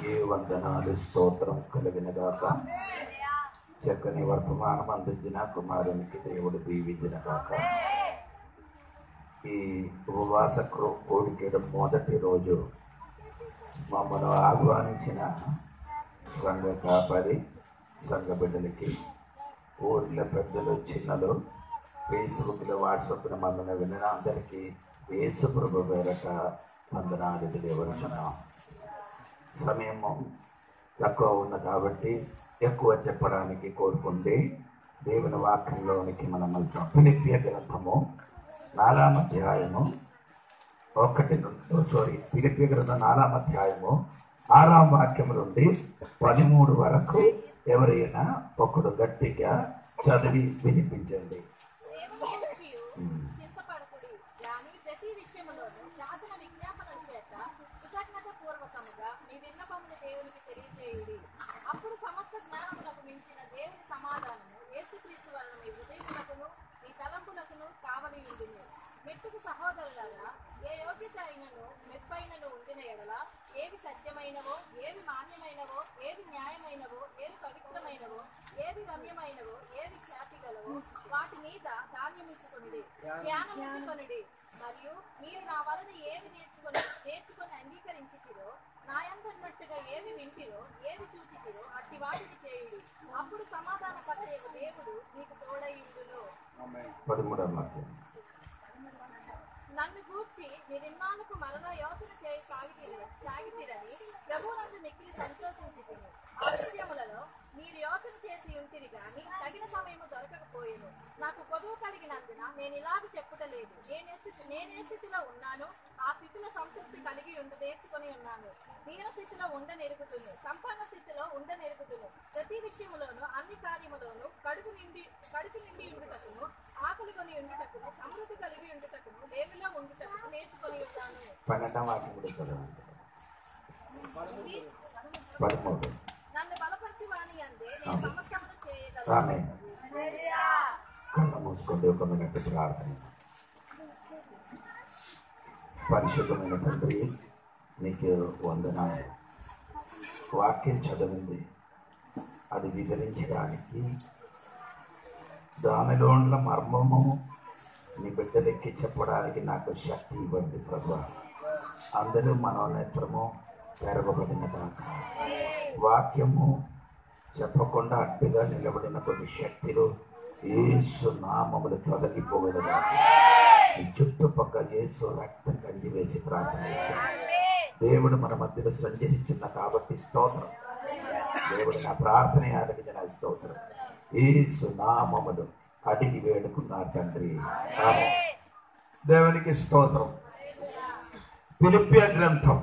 నీకే వందనాలు స్తోత్రం కలిగిన గాక చక్కని వర్తమానం అందించిన కుమారునికి దేవుడు దీవించిన గాక ఈ ఉపవాస క్రో- కోడికేడు మొదటి రోజు మమ్మల్ని ఆహ్వానించిన సంఘ కాపరి సంఘ బిడ్డలకి ఊర్ల పెద్దలు చిన్నలు ఫేస్బుక్లో వాట్సాప్లో మమ్మల్ని విన్న అందరికీ యేసు ప్రభు పేరట వందనాలు తెలియవలసిన సమయము తక్కువ ఉంది కాబట్టి ఎక్కువ చెప్పడానికి కోరుకుంది దేవుని వాక్యంలోనికి మనం వెళ్తాం ఫిలిపియ గ్రంథము నాలాం అధ్యాయము ఒకటి నుండి సారీ ఫిలిపియ గ్రంథం నాలాం అధ్యాయము ఆరాం వాక్యం నుండి పదిమూడు వరకు ఎవరైనా ఒకడు గట్టిగా చదివి వినిపించండి దేవుని గూర్చియు చింతపడకుడి గాని ప్రతి విషయములోను ప్రార్థన విజ్ఞాపనల చేత కృతజ్ఞత పూర్వకముగా మీ విన్నపములు దేవునికి తెలియజేయుడి అప్పుడు సమస్త జ్ఞానములకు మించిన దేవుని సమాధానము యేసుక్రీస్తు వలన మీ హృదయములకును మీ తలంపులకును కావలి ఉండును మెట్టుకు సహోదరులారా ఏ యోగ్యత అయినను మెప్పైనను ఉండిన ఎడల ఏవి సత్యమైనవో ఏవి మాన్యమైనవో ఏవి న్యాయమైనవో ఏవి పవిత్రమైనవో ఏవి రమ్యమైనవో ఏవి ఖ్యాతి గలవో వాటి మీద ధాన్యమించుకొనుడి ధ్యానమించుకొనుడి మరియు మీరు నా వలన ఏవి నేర్చుకొని నేర్చుకొని అంగీకరించితిరో నా యందన్నట్టుగా ఏవి వింటిరో ఏవి చూచితిరో అట్టి వాటిని చేయుడి అప్పుడు సమాధానకర్త యొక్క దేవుడు మీకు తోడై ఉండును పదమూడవ వాక్యం నన్ను గూర్చి మీరిన్నాళ్ళకు మరలా యోచన చేయి సాగితిరి సాగితిరని ప్రభువునందు మిక్కిలి సంతోషించితిని ఆ విషయములలో మీరు యోచన చేసి ఉంటిరి గాని తగిన సమయము దొరకకపోయేను నాకు కొదువు కలిగినందున నేను ఇలాగ చెప్పుటలేదు నేనే స్థితి నేనే స్థితిలో ఉన్నాను ఆ స్థితిలో సంతృప్తి కలిగి ఉండు నేర్చుకొని ఉన్నాను దీన స్థితిలో ఉండ నెరుగుతును సంపన్న స్థితిలో ఉండ నెరుగుతును ప్రతి విషయములోను అన్ని కార్యములోను కడుపు నిండి కడుపు నిండి ఉండుటకును ఆకలి కొని ఉండుటకును సమృద్ధి కలిగి ఉండుటకును లేమిలో ఉండుటకును నేర్చుకొని ఉంటాను పన్నెండవ వాక్యం కూడా చదవండి ఇది పదమూడు నన్ను బలపరిచి వాణి అందే నేను సమస్తమును చేయగలను ఆమె కళ్ళ మూసుకుంటే ఒక మినిట్ ప్రార్థన పరిశుద్ధమైన తండ్రి నీకు వందనాలు వాక్యం చదివింది అది వివరించడానికి దానిలో ఉన్న మర్మము నీ బిడ్డలెక్కి చెప్పడానికి నాకు శక్తి ఇవ్వండి ప్రభు అందరూ మనోనేత్రము తెరవబడిన దాకా వాక్యము చెప్పకుండా అడ్డుగా నిలబడిన కొన్ని శక్తులు యేసు నామములు తొలగిపోగలగా ఈ చుట్టుపక్కల యేసు రక్తం కండి వేసి ప్రార్థన చేస్తున్నాను. దేవుడు మన మధ్యలో సంచరించున్న కాబట్టి స్తోత్రం దేవుడు నా ప్రార్థన ఆలకించిన స్తోత్రం యేసు నామములు అడిగి వేడుకున్నారు తండ్రి ఆమేన్. దేవునికి స్తోత్రం పిలిపియ గ్రంథం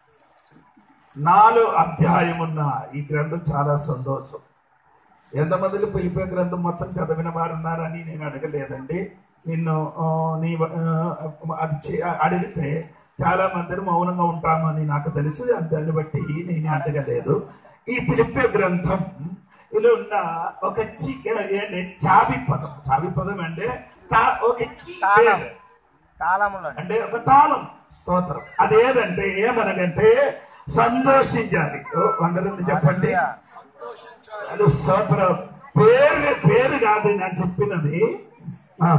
నాలుగు అధ్యాయమున్న ఈ గ్రంథం చాలా సంతోషం ఎంతమందికి పిలిపే గ్రంథం మొత్తం చదివిన వారు ఉన్నారని నేను అడగలేదండి నిన్ను ఆ, నీ ఆ, అది చే- అడిగితే చాలా మందిని మౌనంగా ఉంటామని నాకు తెలుసు దాన్ని బట్టి నేను అడగలేదు ఈ పిలిపే గ్రంథం ఇలా ఉన్న ఒక చి ఏంటి చావి పదం చావి పదం అంటే తా- ఒక key తాళం word. తాళములు అంటే ఒక తాళం స్తోత్రం అదేదంటే ఏమనగంటే సంతోషించాలి ఓ, అందరం చెప్పండి అది స్తోత్రం పేరు పేరు కాదు నేను చెప్పినది ఆ,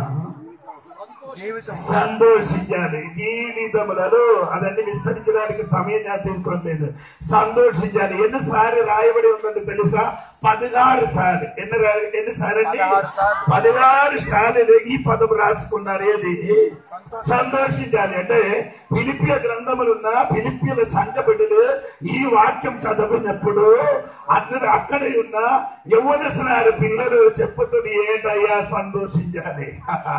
జీవితం సంతోషించాలి జీవితములలో అదన్నీ విస్తరించడానికి సమయం నేను తీసుకోలేదు సంతోషించాలి ఎన్నిసార్లు రాయబడి ఉందండి తెలుసా పదిహారు సార్లు ఎన్ని రా- ఎన్నిసార్లు అండి పదహారు సార్లు. పదిహారు సార్లు ఈ పదం రాసుకున్నారు ఏది సంతోషించాలి అంటే పిలిపియ గ్రంథములున్న పిలిపియల సంఘ బిడ్డలు ఈ వాక్యం చదివినప్పుడు అందరు అక్కడ ఉన్న యవ్వనసనారు పిల్లలు చెప్పుతుంది ఏంటయ్యా సంతోషించాలి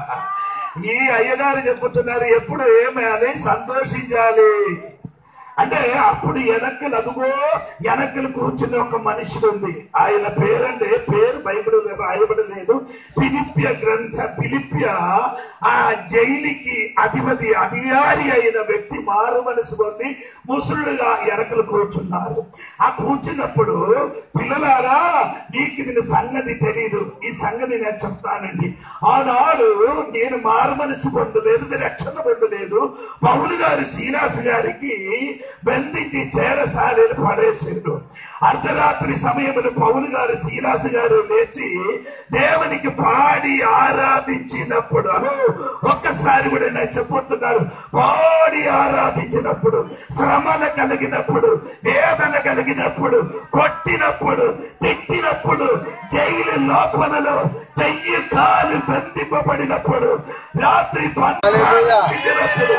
ఈ అయ్యగారు చెప్పుతున్నారు ఎప్పుడు ఏమేయాలి సంతోషించాలి అంటే అప్పుడు వెనక్కలు అదుగో వెనక్కలు కూర్చుని ఒక మనుషుడు ఉంది ఆయన పేరంటే పేరు బైబిల్ రాయబడలేదు పిలిప్య గ్రంథ పిలిప్య ఆ జైలుకి అధిపతి అధికారి అయిన వ్యక్తి మారు మనసు పొంది ముసలుడుగా వెనకలు కూర్చున్నారు ఆ కూర్చున్నప్పుడు పిల్లలారా మీకు ఇది సంగతి తెలీదు ఈ సంగతి నేను చెప్తానండి ఆనాడు నేను మారు మనసు పొందలేదు రక్షణ పొందలేదు పౌలు గారు శ్రీనివాస గారికి బంధించి చేరసాలను పడేసిండు అర్ధరాత్రి సమయంలో పౌలు గారు శ్రీలాసు గారు లేచి దేవునికి పాడి ఆరాధించినప్పుడు అను ఒక్కసారి కూడా నేను చెప్పబోతున్నారు పాడి ఆరాధించినప్పుడు శ్రమన కలిగినప్పుడు వేదన కలిగినప్పుడు కొట్టినప్పుడు తిట్టినప్పుడు జైలు లోపలలో చెయ్యి కాలు బంధింపబడినప్పుడు రాత్రి హల్లెలూయా. పన్నెండు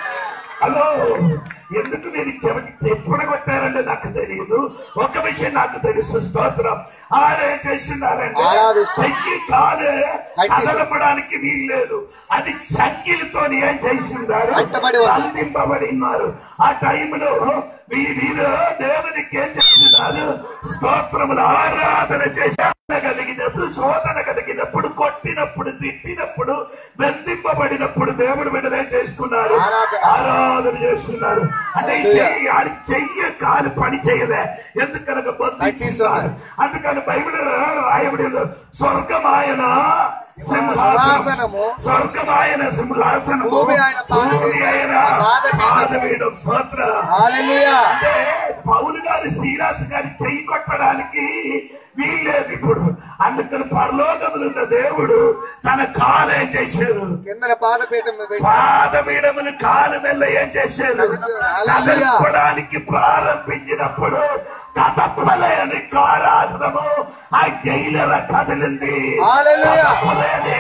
హలో ఎందుకు మీరు చెవికి చెప్పున కొట్టారంటే నాకు తెలియదు ఒక విషయం నాకు తెలుసు స్తోత్రం ఆడే చేస్తున్నారంటే ఆరాధిస్తాం. చెయ్యి కాలే కట్టి- కదలపడానికి వీలు లేదు అది చక్కిలతో ఏం చేస్తున్నారు కట్టబడి ఉంది. బంధింపబడి ఉన్నారు ఆ టైంలో వీ- వీరు దేవునికి ఏం చేస్తున్నారు స్తోత్రములు ఆరాధన చేసి కలిగినప్పుడు శోధన కలిగినప్పుడు కొట్టినప్పుడు తిట్టినప్పుడు బంధింపబడినప్పుడు దేవుడు విడుదల చేసుకున్నారు ఆరాధన. ఆరాధన చేస్తున్నారు అంటే ఈ చెయ్యి ఆడి చెయ్యి కాలు పని చేయలే ఎందుకనగా బంధించున్నారు అందుకని బైబిల్ రాయబడి స్వర్గమాయన సింహాసనం సింహాసనము. స్వర్గమాయన సింహాసనము భూమి ఆయన పాదపీఠం. భూమి ఆయన పాదపీఠం. పాదపీఠం స్తోత్ర హల్లెలూయా అంటే పౌలు గారి శ్రీరాసు గారి చెయ్యి కొట్టడానికి వీల్లేదు ఇప్పుడు అందుకని పరలోకములున్న దేవుడు తన కాలు ఏం చేశారు కిందన పాదపీఠం మీద పెట్టి పాదపీఠమును కాలు మెల్ల ఏం చేశారు హల్లెలూయా. కదలపడానికి ప్రారంభించినప్పుడు కదపలేని కారాధనము ఆ జైలర కదిలింది హల్లెలూయా. కదపలేని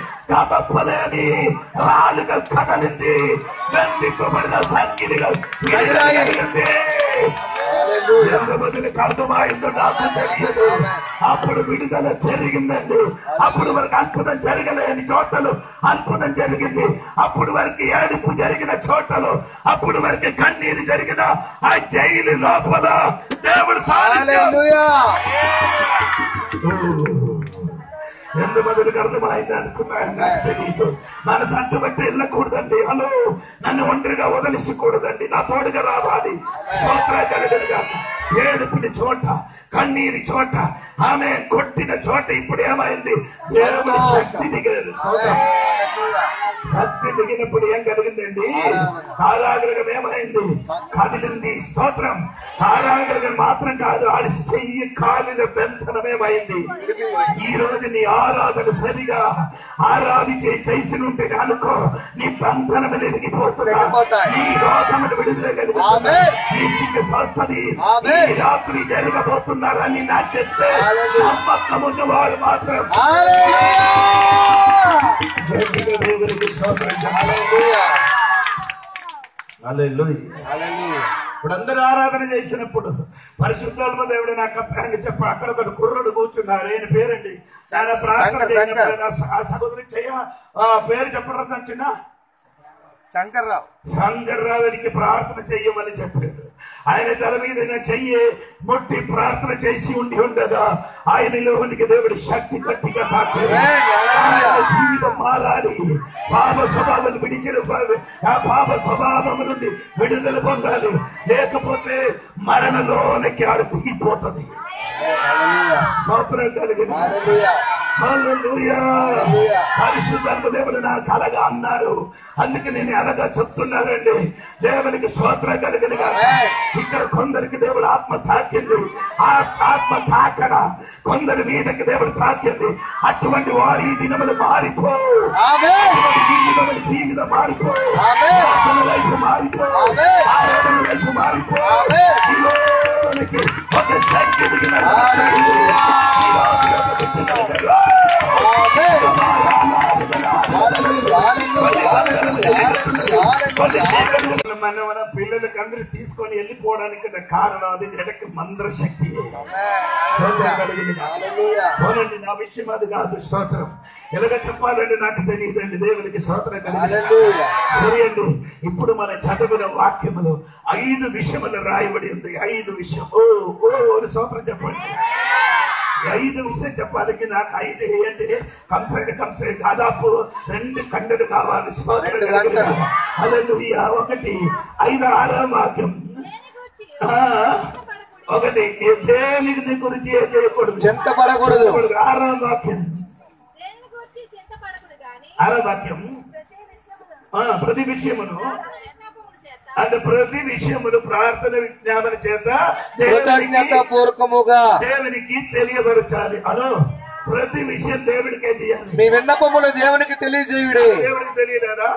కదపలేని రాళ్ళుగా కదలింది బంధింపబడిన సంఖ్యలుగా కదిలాయి. కదిలింది హల్లెలూయా ఎంతమందికి అర్థమైందో నాకు తెలియదు అప్పుడు విడుదల జరిగిందండి అప్పుడు వరకు అద్భుతం జరగలేని చోటలు అద్భుతం జరిగింది అప్పుడు వరకు ఏడుపు జరిగిన చోటలు అప్పుడు వరకు కన్నీరు జరిగిన ఆ జైలు లోపల దేవుడు సాధించాడు హల్లెలూయా ఎంత మందికి అర్థమైంది అనుకున్నాను నాకు తెలియదు మనసు అట్టుబట్టి వెళ్ళకూడదండి హలో నన్ను ఒంటరిగా వదిలిసకూడదండి నా తోడుగా రావాలి స్తోత్ర కలగలుగా ఏడుపుని చోట కన్నీరి చోట ఆమె కొట్టిన చోట ఇప్పుడు ఏమైంది దేవుడి శక్తి దిగలేదు స్తోత్రం శక్తి దిగినప్పుడు ఏం కలిగిందండి కారాగ్రహం ఏమైంది కదిలింది స్తోత్రం కారాగ్రహం మాత్రం కాదు ఆడి చెయ్యి కాలిన బెంతనమేమైంది ఈ రోజు నీ ఆరాధన సరిగా ఆరాధించే చేసి ఉంటే అనుకో నీ బంధనములు ఎదిగిపోతున్నా తెగిపోతాయి. నీ రోగములు విడుదల ఆమేన్. నీ సిగ్గు స్వస్థది ఆమేన్. ఈ రాత్రి జరగబోతున్నారని నా చెప్తే హల్లెలూయా. నమ్మకం ఉన్నవాడు మాత్రం హల్లెలూయా గట్టిగా దేవునికి స్తోత్రం చెప్పాలి. హల్లెలూయా హల్లెలూయా. హల్లెలూయా ఇప్పుడు అందరూ ఆరాధన చేసినప్పుడు పరిశుద్ధాత్మ దేవుడు నాకు అప్పాంగా చెప్ప అక్కడ ఒక కుర్రుడు కూర్చున్నారు ఆయన పేరండి ఆయన ప్రార్థన శంకర్, చేయనప్పుడు నా స- ఆ సహోదరి చెయ్య ఆ పేరు చెప్పడం చిన్న శంకర్రావు శంకర్రావుడికి ప్రార్థన చెయ్యమని చెప్పారు ఆయన తల మీద నా చెయ్యి ముట్టి ప్రార్థన చేసి ఉండి ఉండగా ఆయనలోనికి దేవుడి శక్తి గట్టిగా తాకాడు. ఆయన జీవితం మారాలి పాప స్వభావాలు విడిచిన పా- ఆ పాప స్వభావం నుండి విడుదల పొందాలి లేకపోతే మరణలోనికి ఆడు దిగిపోతుంది హల్లెలూయా స్తోత్రం కలిగిన హల్లెలూయా హల్లెలూయా. హల్లెలూయా. పరిశుద్ధాత్మ దేవుడు నా కలగా అన్నారు అందుకే నేను అలాగా చెప్తున్నానండి దేవునికి స్తోత్రం కలిగిన గాక. ఇక్కడ కొందరికి దేవుడు ఆత్మ తాకింది ఆ ఆత్మ తాకడ కొందరి మీదకి దేవుడు తాకింది అటువంటి వాడు ఈ దినములు మారిపో ఆమేన్ అటువంటి జీవితములు జీవితం మారిపో ఆమేన్. ప్రార్థన వైపు మారిపో ఆమేన్. ఆరాధన వైపు మారిపో ఆమేన్. ఈలోనికి ఒక శక్తి దిగిన హల్లెలూయా ఆమేన్ హల్లెలూయా హల్లెలూయా హల్లెలూయా హల్లెలూయా మన మన పిల్లలకి అందరూ తీసుకొని వెళ్ళిపోవడానికి ఉన్న కారణం అది ఎడకి మంద్ర శక్తి హల్లెలూయా పోనండి నా విషయం అది కాదు స్తోత్రం ఎలాగ చెప్పాలంటే నాకు తెలియదండి దేవునికి స్తోత్రం కలిగింది హల్లెలూయా సరే అండి ఇప్పుడు మన చదివిన వాక్యములు ఐదు విషయములు రాయబడి ఉంది ఐదు విషయం ఓ ఓ అని స్తోత్రం చెప్పండి ఈ ఐదు విషయం చెప్పాలికి నాకు ఐదు ఏంటి కంసైన కంసై దాదాపు రెండు కండలు కావాలి స్తోత్రం రెండు గంటలు. హల్లెలూయా ఒకటి ఐదు ఆరో వాక్యం దేని గూర్చి ఆ, ఒకటి దేనికి గురించి ఏం చేయకూడదు చింతపడకూడదు చెప్పకూడదు. ఆరో వాక్యం దేని గూర్చి చింతపడకుడు గాని ఆరో వాక్యం ప్రతి విషయములో ఆ, ప్రతి విషయమును ప్రార్థన విజ్ఞాపముల చేత అంటే ప్రతి విషయములు ప్రార్థన విజ్ఞాపన చేత దేవునికి కృతజ్ఞత పూర్వకముగా దేవునికి తెలియపరచాలి హలో ప్రతి విషయం దేవుడికే చేయాలి మీ విన్నపములు దేవునికి తెలియజేయుడి దేవుడికి తెలియలేదా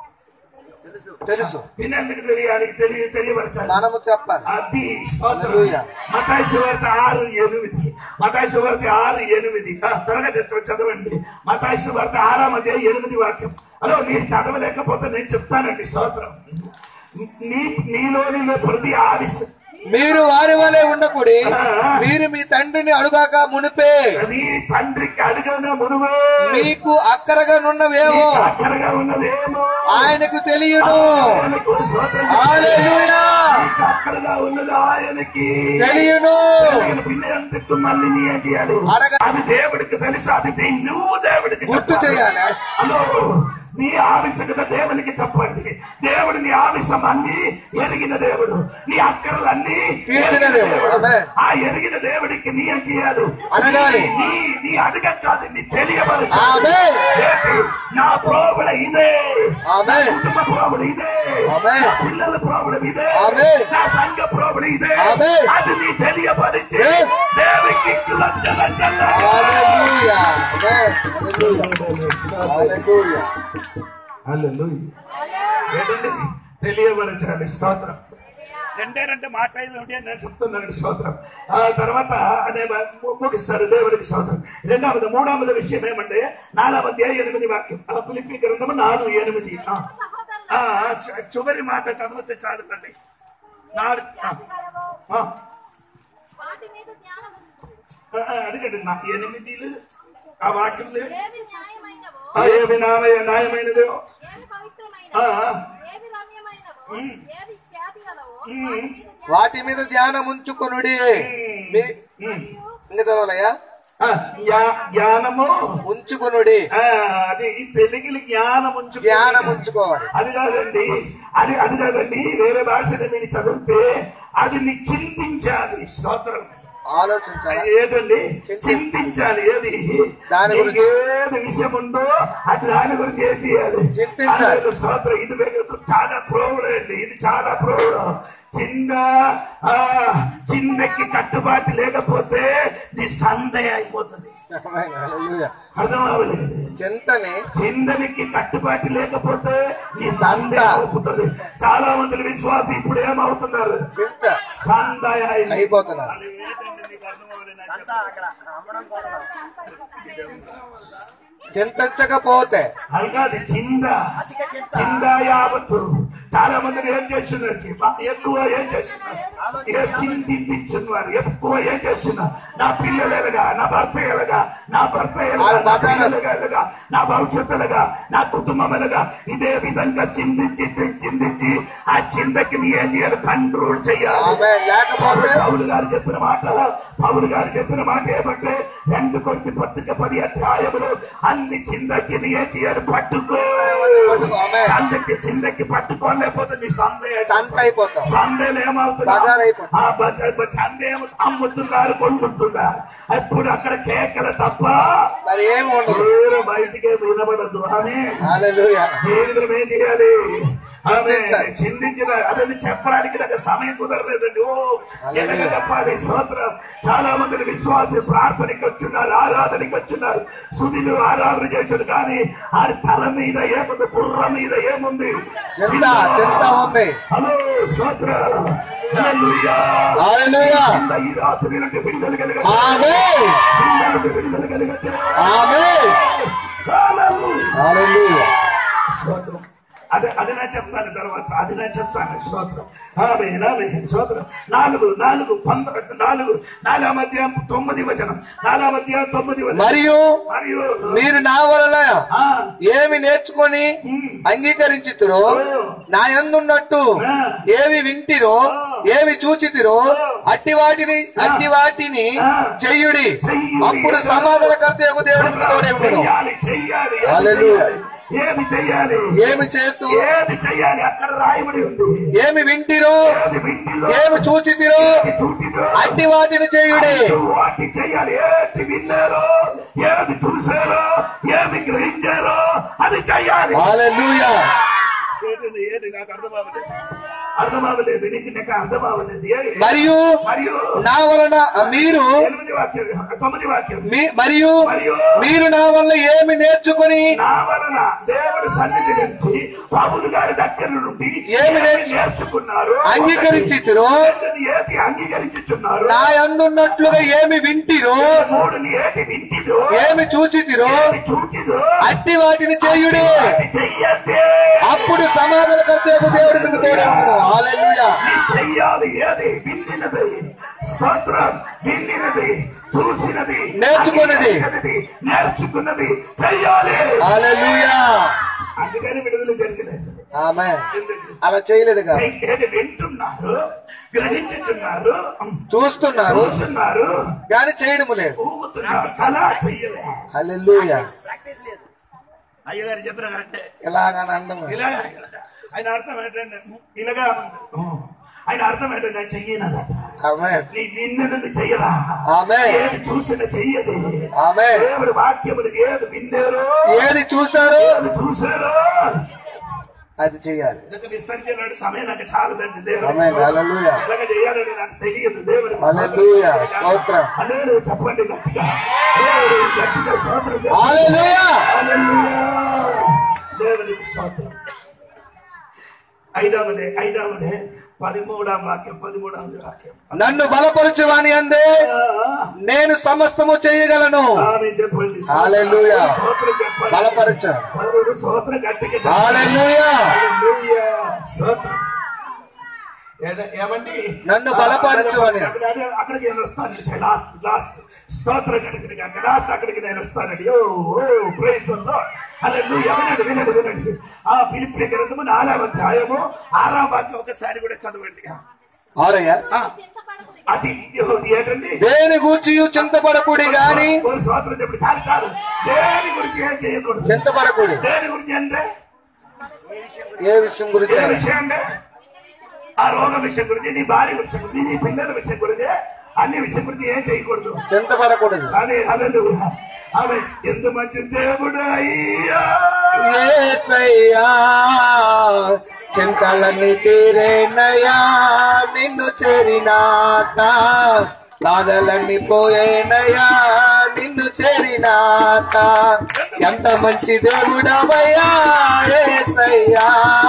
తెలుసు వినేందుకు తెలియాలి తెలియ తెలియపరచాలి మనము చెప్పాలి అది స్తోత్రం హల్లెలూయా. మతాయి సువార్త ఆరు ఎనిమిది మతాయి సువార్త ఆరు ఎనిమిది ఆ, త్వరగా చదవ- చదవండి మతాయి సువార్త ఆరాం అదే ఎనిమిది వాక్యం హలో మీరు చదవలేకపోతే నేను చెప్తానండి స్తోత్రం నీ నీలోని ప్రతి ఆవిష మీరు వారి వలె ఉండకూడి మీరు మీ తండ్రిని అడుగాక మునిపే నీ తండ్రికి అడగన మునువే మీకు అక్కరగా నున్నవేవో అక్కడగా ఉన్నదేమో ఆయనకు తెలియను ఆయనకు స్తోత్రం హల్లెలూయా. నీకు అక్కడగా ఉన్నది ఆయనకి తెలియను ఆయన పిల్లలంతకు మళ్ళీ నీ ఏం చేయాలి అడగ- అది దేవుడికి తెలుసు అది దే- నువ్వు దేవుడికి గుర్తు చెప్పాలి. చేయాలి హలో నీ ఆవిషకత దేవునికి చెప్పండి దేవుడు నీ ఆవిషం అన్ని ఎరిగిన దేవుడు నీ అక్కర్లన్నీ తీర్చిన ఎరిగిన దేవుడు. ఆమేన్. ఆ ఎరిగిన దేవుడికి నీ ఏం చేయాలి అడగాలి. నీ నీ అడగ కాదు నీ తెలియబరచు ఆమేన్. ఏంటి? నా ప్రోబుడ ఇదే ఆమేన్. నా కుటుంబ ప్రోబుడ ఇదే ఆమేన్. నా పిల్లల ప్రోబుడ ఇదే ఆమేన్. నా సంఘ ప్రోబుడ ఇదే ఆమేన్. అది నీ తెలియపరిచి Yes. దేవునికి కృతజ్ఞత చెల్లించు. హల్లెలూయా. ఆమేన్. హల్లెలూయా. హల్లెలూయా. ఏంటండి తెలియపరచాలి స్తోత్రం రెండేనంటే మాట ఐదు ఒకటి అని నేను చెప్తున్నాను స్తోత్రం ఆ తర్వాత అదే ము- ముగిస్తారు దేవుడికి స్తోత్రం రెండవది మూడవది విషయం ఏమంటే నాలుగవది ఎనిమిది వాక్యం ఆ పిలిపి గ్రంథము నాలుగు ఎనిమిది ఆ. ఆ, చ- చివరి మాట చదివితే చాలు తల్లి నాలుగు ఆ, ఆ, వాటి మీద జ్ఞానం ఉంచుకోండి. ఆ, ఆ, అదిగండి నా ఎనిమిదిలు ఆ వాక్యంలో ఏవి న్యాయమైనవో ఆ, ఏమి నామయ న్యాయమైనదో ఏవి పవిత్రమైనవో ఆ. ఏవి రమ్యమైనవో ఉమ్. ఏవి ఖ్యాతి గలవో ఉమ్. వాటి మీద ధ్యానం వాటి మీద ధ్యానం ఉంచుకొనుడి మీ ఉమ్. ఇంకా చదవాలయ్యా ఆ, జ్ఞా- జ్ఞానము ఉంచుకొనుడి ఆ, అది ఈ తెలుగులో జ్ఞానం ఉంచు జ్ఞానం ఉంచుకోవాలి అది కాదండి అది అది కాదండి వేరే భాషని మీరు చదివితే అది నీ చింతించాలి స్తోత్రం ఆలోచించాలి ఏంటండి చింతి- చింతించాలి ఏది దాని గురించి. నీకు ఏది విషయం ఉందో అది దాని గురించి ఏం చేయాలి చింతించాలి. అది స్తోత్రం ఇది వేగ- చాలా ప్రోగుడు అండి ఇది చాలా ప్రోగుడు చిన్న ఆ చిన్నకి కట్టుబాటు లేకపోతే నీ సందే అయిపోతుంది ఆమేన్. హల్లెలూయా. అర్థం అవ్వలేదు చింతని చిందనికి కట్టుబాటు లేకపోతే నీ సంత. సందే అవుతుంది చాలా మంది విశ్వాసి ఇప్పుడు ఏమవుతున్నారు చింత సందయ అయిపోతున్నారు. అది ఏంటండి నీకు అర్థం అవ్వలేదు నాకు చింతించకపోతే అది కాదు చింద చింద యావత్తు చాలా మంది ఏం చేస్తున్నారు ఎక్కువ ఏం చేస్తున్నారు ఏ చింతించున్నారు ఎక్కువ ఏం చేస్తున్నారు నా పిల్లలు ఎలాగా నా భర్త ఎలాగా నా భర్త ఎలాగా వాళ్ళ నా బతాలు. పిల్లలు ఎలాగా నా భవిష్యత్తు ఎలాగా నా కుటుంబం ఎలాగా ఇదే విధంగా చిందించి చిందించి ఆ చిందకి నీ ఏం చేయాలి కంట్రోల్ చేయాలి ఆమేన్. లేకపోతే పౌలు గారు చెప్పిన మాట పౌలు గారు చెప్పిన మాట ఏమంటే రెండు కొద్ది పత్రిక పది అధ్యాయములు అన్ని చిందకి నీ ఏం చేయాలి పట్టుకో పట్టుకో, ఆమేన్. చందకి చిందకి పట్టుకోలేకపోతే నీ సందేహ సంత అయిపోతాం సందేలు ఏమవుతుంది బజార్ అయిపోతుంది. ఆ బజార్ సందేహం అమ్ముతున్నారు కొంటున్నారు అప్పుడు అక్కడ కేకలు తప్ప మరి ఏమి ఉండదు వేరే బయటికే వినబడదు అని హల్లెలూయా. దేవుడు ఏం చేయాలి ఆమె చిందించాలి. చిందించిన అదని చెప్పడానికి నాకు సమయం కుదరలేదండి ఓ ఎలాగ చెప్పాలి స్తోత్రం చాలా మంది విశ్వాసి ప్రార్థనకి వచ్చున్నారు ఆరాధనకి వచ్చున్నారు సుధులు ఆరాధన చేశాడు కానీ ఆడి తల మీద ఏముంది బుర్ర మీద ఏముంది చింత చింత ఉంది హలో స్తోత్ర హల్లెలూయా. హల్లెలూయా. చింత ఈ రాత్రి నుండి విడుదల కలిగ ఆమేన్. చింత నుండి విడుదల కలిగ ఆమేన్. హల్లెలూయా. హల్లెలూయా. స్తోత్రం అదే అది నేను చెప్తాను తర్వాత అది నేను చెప్తాను స్తోత్రం ఆమె ఆమె స్తోత్రం నాలుగు నాలుగు పంద నాలుగు నాలుగో మధ్య తొమ్మిది వచనం నాలుగో మధ్య తొమ్మిది వచనం మరియు మరియు మీరు నా వలన ఆ, ఏమి నేర్చుకొని ఉమ్, అంగీకరించితిరో నా యందున్నట్టు ఏవి వింటిరో ఏవి చూచితిరో అట్టి వాటిని అట్టి వాటిని చెయ్యుడి అప్పుడు సమాధానకర్త యొక్క దేవుడికి తోడే ఉండడు చెయ్యాలి చెయ్యాలి ఏది హల్లెలూయా. చెయ్యాలి? ఏది చెయ్యాలి ఏమి చేస్తూ ఏది చెయ్యాలి అక్కడ రాయబడి ఉంది ఏమి వింటిరో ఏది వింటిలో ఏమి చూచితిరో ఏది చూటిలో అట్టి వాటిని చేయుడి వాటి చెయ్యాలి ఏది విన్నారో ఏది చూసారో ఏది గ్రహించారో అది చెయ్యాలి హల్లెలూయా ఏంటిది? ఏంటి నాకు అర్థం అవ్వలేదు అర్థం అవ్వలేదు నీకు నాకు అర్థం అవ్వలేదు ఏ- మరియు మరియు నా వలన మీరు ఎనిమిది వాక్యం తొమ్మిది వాక్యం మీ- మరియు మరియు మీరు నా వల్ల ఏమి నేర్చుకొని నా వలన దేవుడి సన్నిధి నుంచి పౌలు గారి దగ్గర నుండి ఏమి ఏమి నేర్చుకున్నారు అంగీకరించితిరో ఏంటిది? ఏది అంగీకరించుచున్నారు నా అందున్నట్లుగా ఏమి వింటిరో మూడుని ఏటి వింటిదో ఏమి చూచితిరో ఏమి చూచిదో అట్టి వాటిని చేయుడే అది చెయ్యండి అప్పుడు సమాధానకర్తకు దేవుడు మీకు తోడవును హల్లెలూయా నీ చెయ్యాలి ఏది వింటినది స్తోత్రం వింటినది చూసినది నేర్చుకున్నది. అంగీకరించినది, నేర్చుకున్నది చెయ్యాలి హల్లెలూయా అందుకని విడుదల జరిగినది ఆమె ఎందుకు? అలా చేయలేదుగా ఏంటి వింటున్నారు గ్రహించుతున్నారు చూస్తున్నారు చూస్తున్నారు కానీ చేయడము లేదు ఊగుతున్నారు అలా చెయ్యలే హల్లెలూయా అయ్యగారు చెప్పిన కరెక్టే ఇలాగని అండము ఇలాగా ఇలాగా. ఆయన అర్థం ఏంటంటే ఇలాగా ఆయన అర్థం ఏంటంటే నేను చెయ్యనదట ఆమె నీ విన్నది చెయ్యరా ఆమె ఏది చూసిన చెయ్యది ఆమె దేవుడి వాక్యములు ఏది విన్నారో ఏది చూసారో ఏది చూసారో అది చెయ్యాలి ఇంకా విస్తరించినాడు సమయం నాకు చాలదండి దేవుడి ఆమె హల్లెలూయా ఎలాగ చేయాలని నాకు తెలియదు దేవుడి హల్లెలూయా స్తోత్రం హల్లెలూయా చెప్పండి గట్టిగా దేవుడి గట్టిగా స్తోత్రం చేయండి. హల్లెలూయా హల్లెలూయా. దేవునికి స్తోత్రం ఐదవదే ఐదవదే పదిమూడాం వాక్యం పదిమూడాం వాక్యం నన్ను బలపరచువాని అందే నేను సమస్తము చేయగలను ఆమె చెప్పండి హల్లెలూయా. స్తోత్రం చెప్పండి బలపరచు పలువురు స్తోత్రం గట్టిగా చెప్పండి. హల్లెలూయా. హల్లెలూయా. స్తోత్రం ఏడ- ఏమండి నన్ను బలపరచు అని. అక్కడ- అక్కడికి నేను వస్తాను లాస్ట్ లాస్ట్ స్తోత్రం కలిగింది కాక లాస్ట్ అక్కడికి నేను వస్తానండి ఓ ఓ ప్రైజ్ అలా నువ్వు వినండి వినండి వినండి ఆ పిలిపి గ్రంథము నాలుగవ అధ్యాయము ఆరాం వాక్యం ఒకసారి కూడా చదవండి ఆరయ్య ఆ, చింతపడకుడి అది ఇది ఏంటండి దేని గూర్చి చింతపడకుడి గాని ఓ స్తోత్రం చెప్పి చాలు చాలు దేని గురించి ఏం చేయకూడదు చింతపడకుడి దేని గురించి అంటే ఏ విషయం గురించి ఏ అయినా. విషయం అంటే ఆ రోగ విషయం గురించి నీ భార్య విషయం గురించి నీ పిల్లల విషయం గురించి అన్ని విషయం గురించి ఏం చేయకూడదు చింతపడకూడదు కానీ అలలు ఆమె ఎంత మంచి దేవుడు అయ్యా ఏసయ్యా చింతలన్నీ తీరేనయ్యా నిన్ను చేరినాక బాధలన్నీ పోయేనయ్యా నిన్ను చేరినాక ఎంత మంచి దేవుడవయ్యా ఏసయ్యా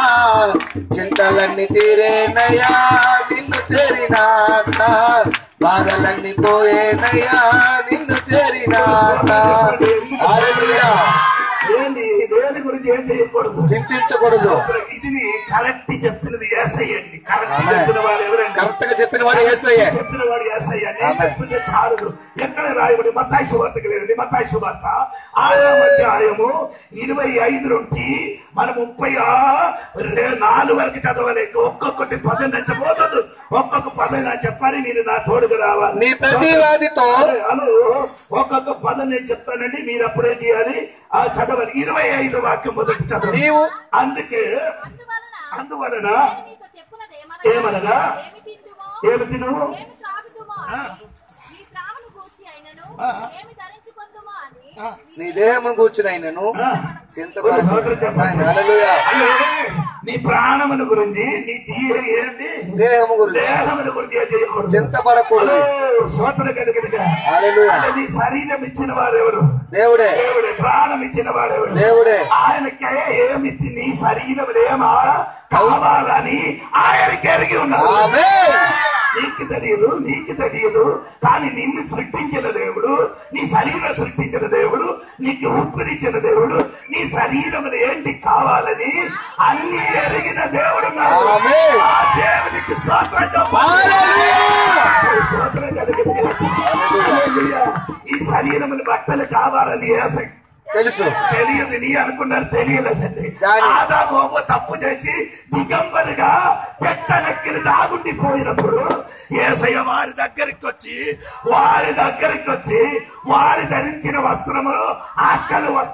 చింతలన్నీ తీరేనయ్యా నిన్ను చేరినాక బాధలన్నీ పోయేనయ్యా నిన్ను చేరినాక హల్లెలూయా ఏంటి దేని గురించి ఏం చేయకూడదు చింతించకూడదు ఇది కరెక్ట్ చెప్పినది ఏసయ్యండి కరెక్ట్ ఆమె. చెప్పిన వారు ఎవరండి కరెక్ట్ గా చెప్పిన వాడు ఏసయ్యే చెప్పిన వాడు ఏసయ్య నేను ఆమె. చెప్పింది చాలు ఎక్కడ రాయబడి మత్తాయి శుభార్తకి లేదండి మత్తాయి శుభార్త ఆరో అధ్యాయము ఇరవై ఐదు నుండి మన ముప్పై ఆ- రే- నాలుగు వరకు చదవాలి ఒక్కొక్కటి పదం నచ్చబోతుంది ఒక్కొక్క పదం నా చెప్పాలి నేను నా తోడుగా రావాలి నీ ప్రతివాదితో అదే, అను ఒక్కొక్క పదం నేను చెప్తానండి మీరు అప్పుడే చేయాలి ఆ చదవాలి ఇరవై ఐదు వాక్యం మొదటి చదవాలి నీవు అందుకే అందువలన అందువలన నేను మీతో చెప్పున్నది ఏమనగా? ఏమి తిందుమో ఏమి తిను ఏమి త్రాగుదుమో ఆ. అని మీ ప్రాణము గూర్చి అయినను ఆ. ఏమి ధరించుకుందుమో అని ఆ. నీ దేహమును కూర్చునైనను ఆ. చింతపడకు సోదరు చెప్పండి. హల్లెలూయా. అయ్యో, నీ ప్రాణముల గురించి నీ జీవ ఏంటి దేహము గురించి దేహముల గురించి ఏం చేయకూడదు చింతపడకూడదు సోదర కలిగిన హల్లెలూయా. నీ శరీరం ఇచ్చిన వారు ఎవరు దేవుడే దేవుడే ప్రాణం ఇచ్చిన వాడు ఎవరు దేవుడే ఆయనకే ఏమి నీ శరీరం ఏమా కావాలని ఆయనకి ఎరిగి ఉన్నాడు ఆమేన్. నీకు తెలియదు నీకు తెలియదు కానీ నిన్ను సృష్టించిన దేవుడు నీ శరీరం సృష్టించిన దేవుడు నీకు ఊపిరిచ్చిన దేవుడు నీ శరీరములు ఏంటి కావాలని అన్ని ఎరిగిన దేవుడు ఉన్నాడు. ఆమేన్. ఆ దేవునికి స్తోత్రం చెప్పాలి. హల్లెలూయా. స్తోత్రం కలిగింది. హల్లెలూయా. ఈ శరీరములు బట్టలు కావాలని ఏసై తెలుసు తెలియదు నీ అనుకున్నారు తెలియలేదండి కానీ- ఆదాము అవ్వ తప్పు చేసి దిగంబరిగా చెట్టలెక్కిన దాగుండిపోయినప్పుడు ఏసయ్య వారి దగ్గరికి వచ్చి వారి దగ్గరికి వచ్చి వారి ధరించిన వస్త్రము అక్కలు వస్త్రం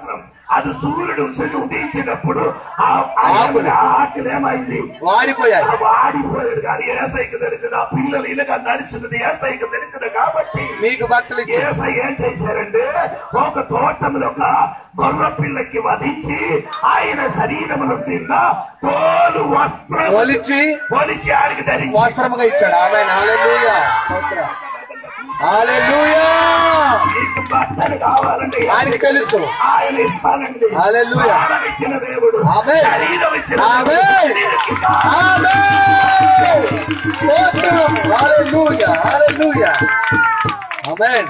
అది సూర్యుడు సూర్యుడు ఉదయించినప్పుడు ఆ ఆకులు ఆకులు ఏమైంది వాడిపోయాయి వాడిపోయాడు కానీ ఏసైకి తెలిసిన ఆ పిల్లలు ఇలాగా నడిచినది ఏసైకి తెలిసిన కాబట్టి మీకు బట్టలు ఇచ్చి ఏసై ఏం చేశారంటే ఒక తోటంలో ఒక గొర్రె పిల్లకి వధించి ఆయన శరీరమును తిన్న తోలు వస్త్రం ఒలిచి ఒలిచి ఆడికి ధరించి వస్త్రముగా ఇచ్చాడు ఆమె హాలెలూయా హాలెలూయా మీకు బట్టలు కావాలంటే ఆయనకి తెలుసు ఆయన ఇస్తానండి హల్లెలూయా. ప్రాణం ఇచ్చిన దేవుడు ఆమేన్. శరీరం ఇచ్చిన ఆమేన్. దేవుడు. ఆమేన్ స్తోత్రం హాలెలూయా హాలెలూయా ఆమేన్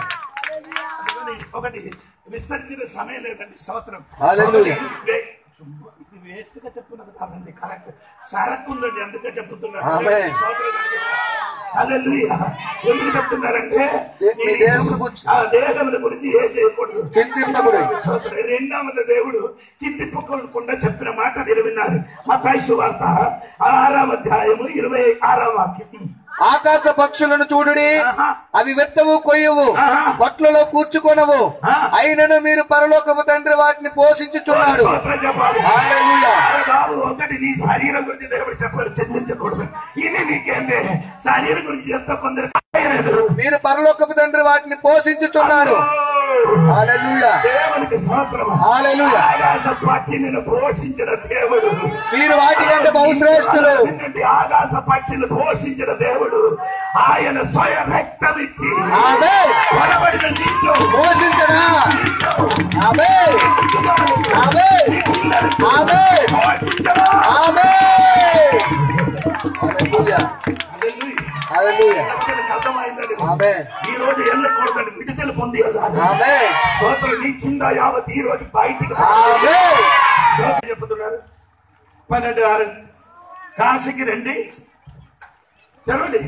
ఒకటి విస్తరించిన సమయం లేదండి స్తోత్రం హల్లెలూయా. ఒకటి వే- ఇది వేస్ట్ గా చెప్తున్నది కాదండి కరెక్ట్ సరకు ఉందండి అందుకే చెప్తున్నారు ఆమేన్. స్తోత్రం హల్లెలూయా. ఎందుకు చెప్తున్నారంటే దే- మీ దేవుని గురించి. ఆ దేహముల గురించి ఏ చేయకూడదు చింతింపకూడదు స్తోత్రం. రెండవది దేవుడు చింతింపకుండా చెప్పిన మాట మీరు విన్నారు మతాయి వార్త ఆరావ అధ్యాయము ఇరవై ఆరావ వాక్యం ఆకాశ పక్షులను చూడుడి ఆహా. అవి వెత్తవు కొయ్యవు ఆహా. కొట్లలో కూర్చుకొనవు ఆ. అయినను మీరు పరలోకము తండ్రి వాటిని పోషించుచున్నాడు స్తోత్రం చెప్పాలి హల్లెలూయా. అరే బాబు ఒకటి నీ శరీరం గురించి దేవుడు చెప్పారు చెందించకూడదు ఇది నీకేంటి శరీరం గురించి చెప్తా కొందరు కాయలేదు. మీరు పరలోకపు తండ్రి వాటిని పోషించుచున్నాడు హాలెలూయా దేవునికి స్తోత్రం హల్లెలూయా. ఆకాశ పక్షిని పోషించిన దేవుడు మీరు వాటికంటే బహుశ్రేష్ఠులు నిన్నటి ఆకాశ పక్షిని పోషించిన దేవుడు ఆయన స్వయం రక్తం ఇచ్చి ఆమేన్. కొనబడిన నిన్ను పోషించడా ఆమె ఆమె ఆమె పోషించడా? ఆమె హల్లెలూయా హల్లెలూయా అందరికీ అర్థమైందండి ఆమేన్. ఈ రోజు వెళ్ళకూడదండి విడుదల పొంది వెళ్ళాలి ఆమె స్తోత్రం నీ చింద యావత్ ఈ రోజు బయటికి ఆమె స్తోత్రం చెప్తున్నారు పన్నెండు ఆరు కాశీకి రండి తెరవండి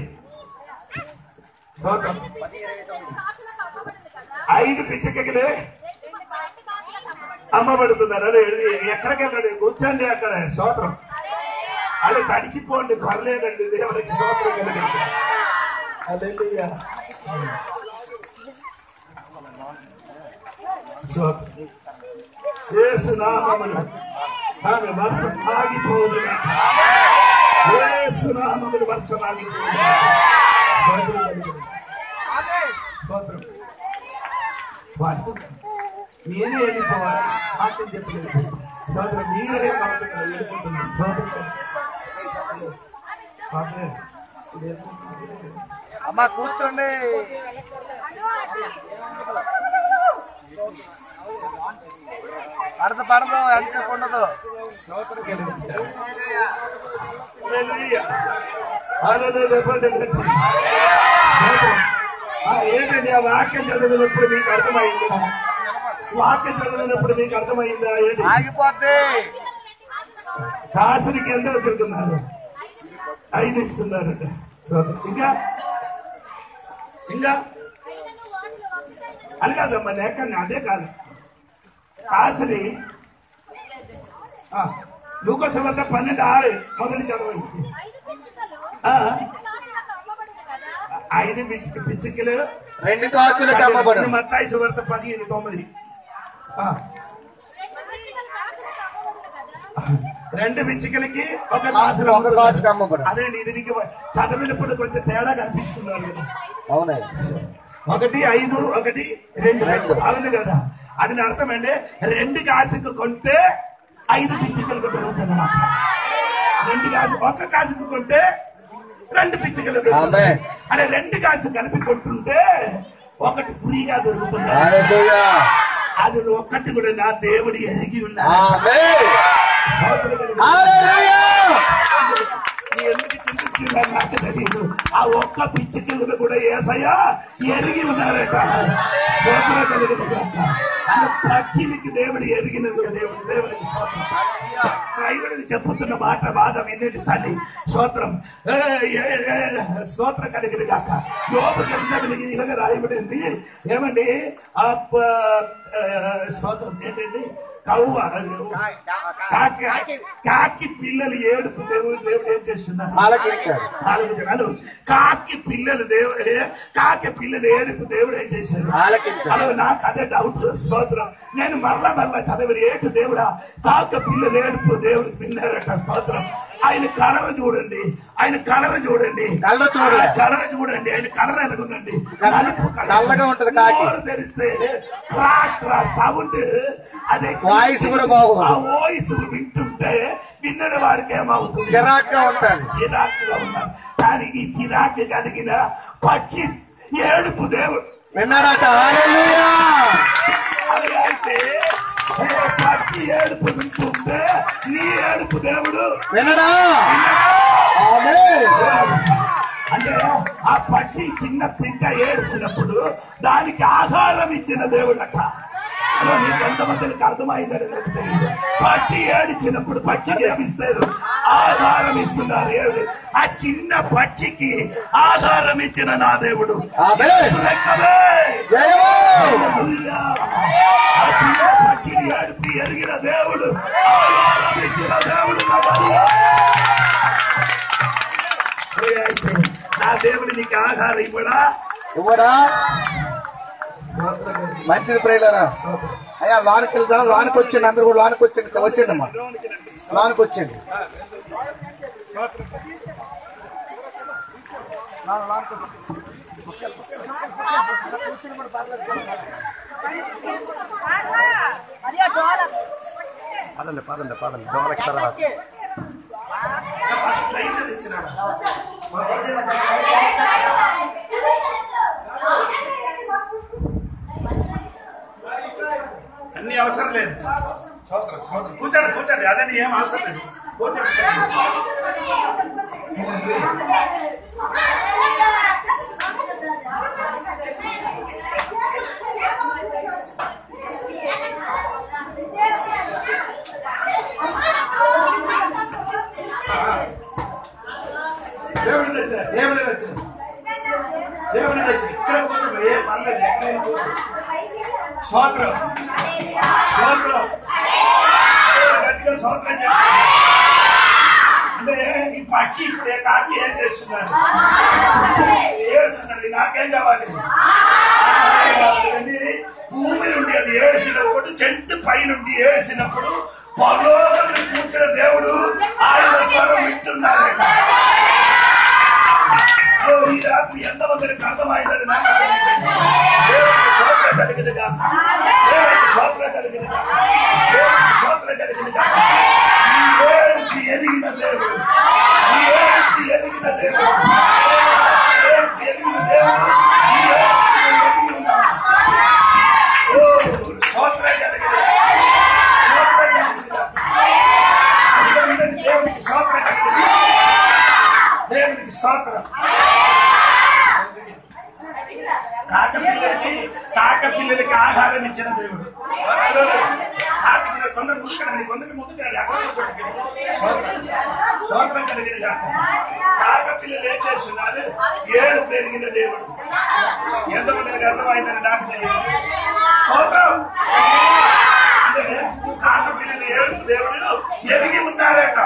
స్తోత్రం కాసులకు అమ్మబడింది కదా ఐదు పిచ్చకెళ్ళే రెండు కాసులకు అమ్మబడింది అమ్మబడుతున్నారు అదే ఎక్కడికి వెళ్ళండి కూర్చోండి అక్కడ స్తోత్రం అదే తడిచిపోండి పర్లేదండి దేవునికి స్తోత్రం కలిగింది హల్లెలూయా. స్తోత్రం. యేసు నామమున ఆమె వర్షం ఆగిపోదు యేసు నామమున వర్షం ఆగిపోదు స్తోత్రం కలిగింది. స్తోత్రం వాడుకుంటాం నేనే వెళ్ళిపోవాలి వాక్యం చెప్పలేదు స్తోత్రం మీరే కాకుండా వెళ్ళిపోతున్నాను స్తోత్రం పాపే, అమ్మా కూర్చోండి పడదు పడదు ఎంతసేపు ఉండదు హల్లెలూయా. హల్లెలూయా. చెప్పండి. స్తోత్రం. ఆ, ఏంటండి ఆ వాక్యం చదివినప్పుడు మీకు అర్థమైందా వాక్యం చదివినప్పుడు మీకు అర్థమైందా ఏంటి ఆగిపోద్ది కాసునికి ఎంత తిరుగుతున్నారు ఐదు ఇస్తున్నారు ఇంకా ఇంకా అని కాదమ్మా లేకన్నా అదే కాదు కాసుని లూకోస్ వద్ద పన్నెండు ఆరు మొదలు చదవండి ఐదు పిచ్చుకలు ఆ, కాసులకు అమ్మబడింది కదా ఐదు పిచ్చి పిచ్చికలు రెండు కాసులకు అమ్మబడు మత్తాయి సువార్త పదిహేను తొమ్మిది ఆ, రెండు పిచ్చుకలు కాసులకు అమ్మబడింది కదా రెండు పిచ్చికలకి ఒక ఒక కాసు కాసుకు అమ్మబడు అదేండి ఇది నీకు చదివినప్పుడు కొంచెం తేడా కనిపిస్తున్నారు కదా అవునే ఒకటి ఐదు ఒకటి రెండు రెండు. అవును కదా అది నా అర్థం అండి రెండు కాసుకు కొంటే ఐదు పిచ్చికలకు దొరుకుతుంది రెండు కాసు ఒక కాసుకు కొంటే రెండు పిచ్చికలు దొరుకుతాయి. ఆమేన్. అంటే రెండు కాసు కలిపి కొంటుంటే ఒకటి ఫ్రీగా దొరుకుతుంది హల్లెలూయా అది ఒక్కటి కూడా నా దేవుడు ఎరిగి ఉన్నా ఆమేన్ హల్లెలూయా ఎందుకు చింతిస్తున్నారు నాకు తెలియదు ఆ ఒక్క పిచ్చికలను కూడా ఏసయ్యా ఎరిగి ఉన్నారట స్తోత్రం కలుగును గాక. ఆ పచ్చినికి దేవుడు ఎరిగిన దేవుడు దేవుడికి స్తోత్రం ఐదుడికి చెప్పుతున్న మాట బాధ వినండి తల్లి స్తోత్రం ఏ, ఏ, ఏ, స్తోత్రం కలిగిన కాక యోగ గ్రంథం ఇలాగ రాయబడింది ఏమండి ఆ ప- స్తోత్రం ఏంటండి కవ్వ కాకి కాకి పిల్లలు ఏడుపు దేవుడు దేవుడు ఏం చేస్తున్నారు ఆలకించాడు ఆలోచించాడు. కాకి పిల్లలు దేవుడు కాకి పిల్లలు ఏడుపు దేవుడు ఏం చేశాడు ఆలకించాడు. అలా నాకు అదే డౌట్ స్తోత్రం నేను మరలా మరలా చదివి ఏటు దేవుడా కాక పిల్లలు ఏడుపు దేవుడు విన్నారట స్తోత్రం ఆయన కలర్ చూడండి ఆయన కలర్ చూడండి కలర్ చూడలే. కలర్ చూడండి ఆయన కలర్ ఎలాగుందండి కలర్ నలుపు కలర్. నల్లగా ఉంటది కాకి. నోరు తెరిస్తే క్రా క్రా సౌండ్ అదే వాయిస్ కూడా బాగుంది. ఆ వాయిస్ వింటుంటే విన్నడ వాడికి ఏమవుతుంది చిరాగ్గా ఉంటది చిరాకుగా ఉన్నారు కానీ ఈ చిరాకు కలిగిన పక్షి ఏడుపు దేవుడు విన్నాడట హల్లెలూయా అది అయితే ఏ పక్షి ఏడుపు వింటుంటే నీ ఏడుపు దేవుడు వినడా ఆమేన్ అంటే ఆ పక్షి చిన్న పిట్ట ఏడ్చినప్పుడు దానికి ఆహారం ఇచ్చిన దేవుడు అక్క అలా నీకు ఎంతమందికి అర్థమైందని నాకు తెలియదు పక్షి ఏడిచినప్పుడు పక్షికి ఏమి ఇస్తారు ఆహారం ఇస్తున్నారు దేవుడు ఆ చిన్న పక్షికి ఆహారం ఇచ్చిన నా దేవుడు ఆమేన్ లెక్కలే. జయము హల్లెలూయా. ఆ చిన్న పక్షిని ఏడిపి ఎరిగిన దేవుడు ఆహారం ఇచ్చిన దేవుడు నా వల్ల. ఏ అయితే నా దేవుడు నీకు ఆహారం ఇవ్వడా ఇవ్వడా మంచిది ప్రేలరా అయ్యా లోనికి వెళ్దాం లోనికి వచ్చింది అందరు కూడా లోనికి వచ్చింది వచ్చిండి అమ్మా లోనికి వచ్చింది పదండి పదండి పదండి దోమలకి తర్వాత లైన్ తెచ్చినాడు అన్ని అవసరం లేదు సోదరం సోదరం కూర్చోండి కూర్చోండి అదని ఏం అవసరం లేదు కూర్చోండి దేవుడి తెచ్చారు దేవుడి తెచ్చారు దేవుడి తెచ్చారు ఇక్కడ కూర్చోండి ఏ పర్లేదు ఎక్కడైనా కూర్చోండి స్తోత్రం స్తోత్రం గట్టిగా స్తోత్రం చేయండి. అంటే ఈ పక్షి ఇప్పుడు ఏ కాకి ఏం చేస్తున్నారు ఏడుస్తున్నది నాకేం కావాలి నాకేం కావాలండి? భూమి నుండి అది ఏడిసినప్పుడు చెట్టు పై నుండి ఏడిసినప్పుడు పరలోకంలో కూర్చున్న దేవుడు ఆయన స్వరం వింటున్నారు ఓ, ఈ రాత్రి ఎంతమందికి అర్థమైందని నాకు తెలియదు. దేవునికి స్తోత్రం కలిగిన గాక. దేవునికి స్తోత్రం కలిగిన గాక. దేవునికి స్తోత్రం కలిగిన గాక. ఈ ఏడుపు ఎరిగిన దేవుడు ఈ ఏడుపు ఎరిగిన దేవుడు ఈ ఏడుపు ఎరిగిన దేవుడు ఈ ఏడుపు ఎరిగి ఉన్నాడు. ఓ, స్తోత్రం కలిగిన గాక. స్తోత్రం కలిగిన గాక. అందరూ వినండి, దేవునికి స్తోత్రం కలిగిన గాక. దేవునికి స్తోత్రం కాక పిల్లలకి కాక పిల్లలకి ఆహారం ఇచ్చిన దేవుడు కాక పిల్లలు కొందరు ముసుకడండి కొందరు ముందుకండి అక్కడ కూర్చోండి. స్తోత్రం స్తోత్రం కలిగిన గాక. కాక పిల్లలు ఏం చేస్తున్నారు ఏడు పెరిగిన దేవుడు ఎంతమందికి అర్థమైందని నాకు తెలియదు స్తోత్రం అంటే కాక పిల్లలు ఏడు దేవుడు ఎరిగి ఉన్నారట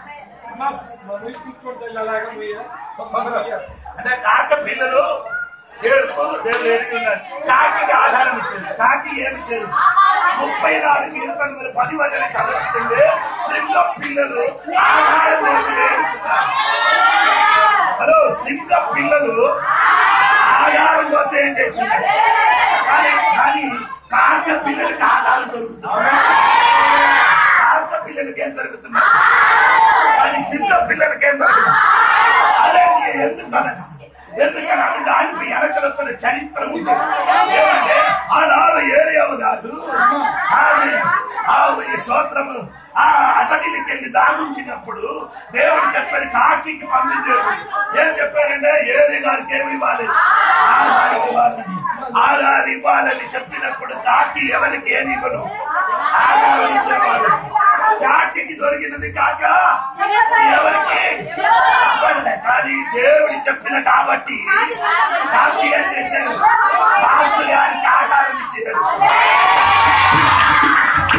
అంటే కాక పిల్లలు ఏడుపు దేవుడు ఎరిగి ఉన్నారు కాకి ఆధారం ఇచ్చింది కాకి ఏమి ఇచ్చేది ముప్పై నాలుగు కీర్తనలు పది వదిన చదువుతుంది సింహ పిల్లలు ఆధారం కోసం ఏడుస్తున్నారు హలో సింహ పిల్లలు ఆధారం కోసం ఏం చేస్తున్నారు కానీ కానీ కాక పిల్లలకి ఆధారం దొరుకుతుంది కాక పిల్లలకి ఏం దొరుకుతుంది కానీ సింహ పిల్లలకి ఏం దొరుకుతుంది అదే ఎందుకనగా ఎందుకని దానికి వెనకల చరిత్ర ఉంది ఏమంటే ఆ నాలుగు ఏరియాలు కాదు ఆమె ఆమె స్తోత్రము ఆ అతడికి వెళ్ళి దాగుంచినప్పుడు దేవుడు చెప్పారు కాకి పంపించాడు ఏం చెప్పారంటే ఏరి గారికి ఏమి ఇవ్వాలి ఆధారం ఇవ్వాలని ఆధారం ఇవ్వాలని చెప్పినప్పుడు కాకి ఎవరికి ఏమి ఇవ్వను ఆధారం ఇచ్చేవాడు కాకి దొరికినది కాక ఎవరికి ఇవ్వలే. కానీ దేవుడు చెప్పిన కాబట్టి కాకి ఏం చేశారు పాస్టర్ గారికి ఆధారం ఇచ్చారు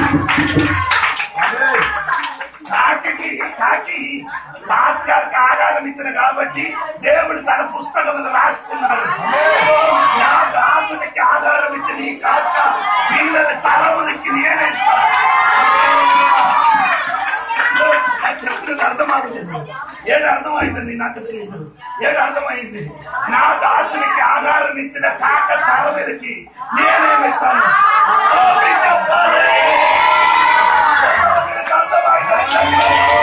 కాకి కాకి భాస్కర్కి ఆధారం ఇచ్చిన కాబట్టి దేవుడు తన పుస్తకంలో రాసుకున్నాడు నా దాసునికి ఆధారం ఇచ్చిన ఈ కాక పిల్లల తరములకి నేనే చెప్పినది అర్థమవుతుంది ఏడు అర్థమైంది నాకు తెలియదు ఏడు అర్థమైంది నా దాసునికి ఆధారం ఇచ్చిన కాక తరములకి నేనేమిస్తాను ఓ, మీరు చెప్పాలి మీకు అర్థమైందా?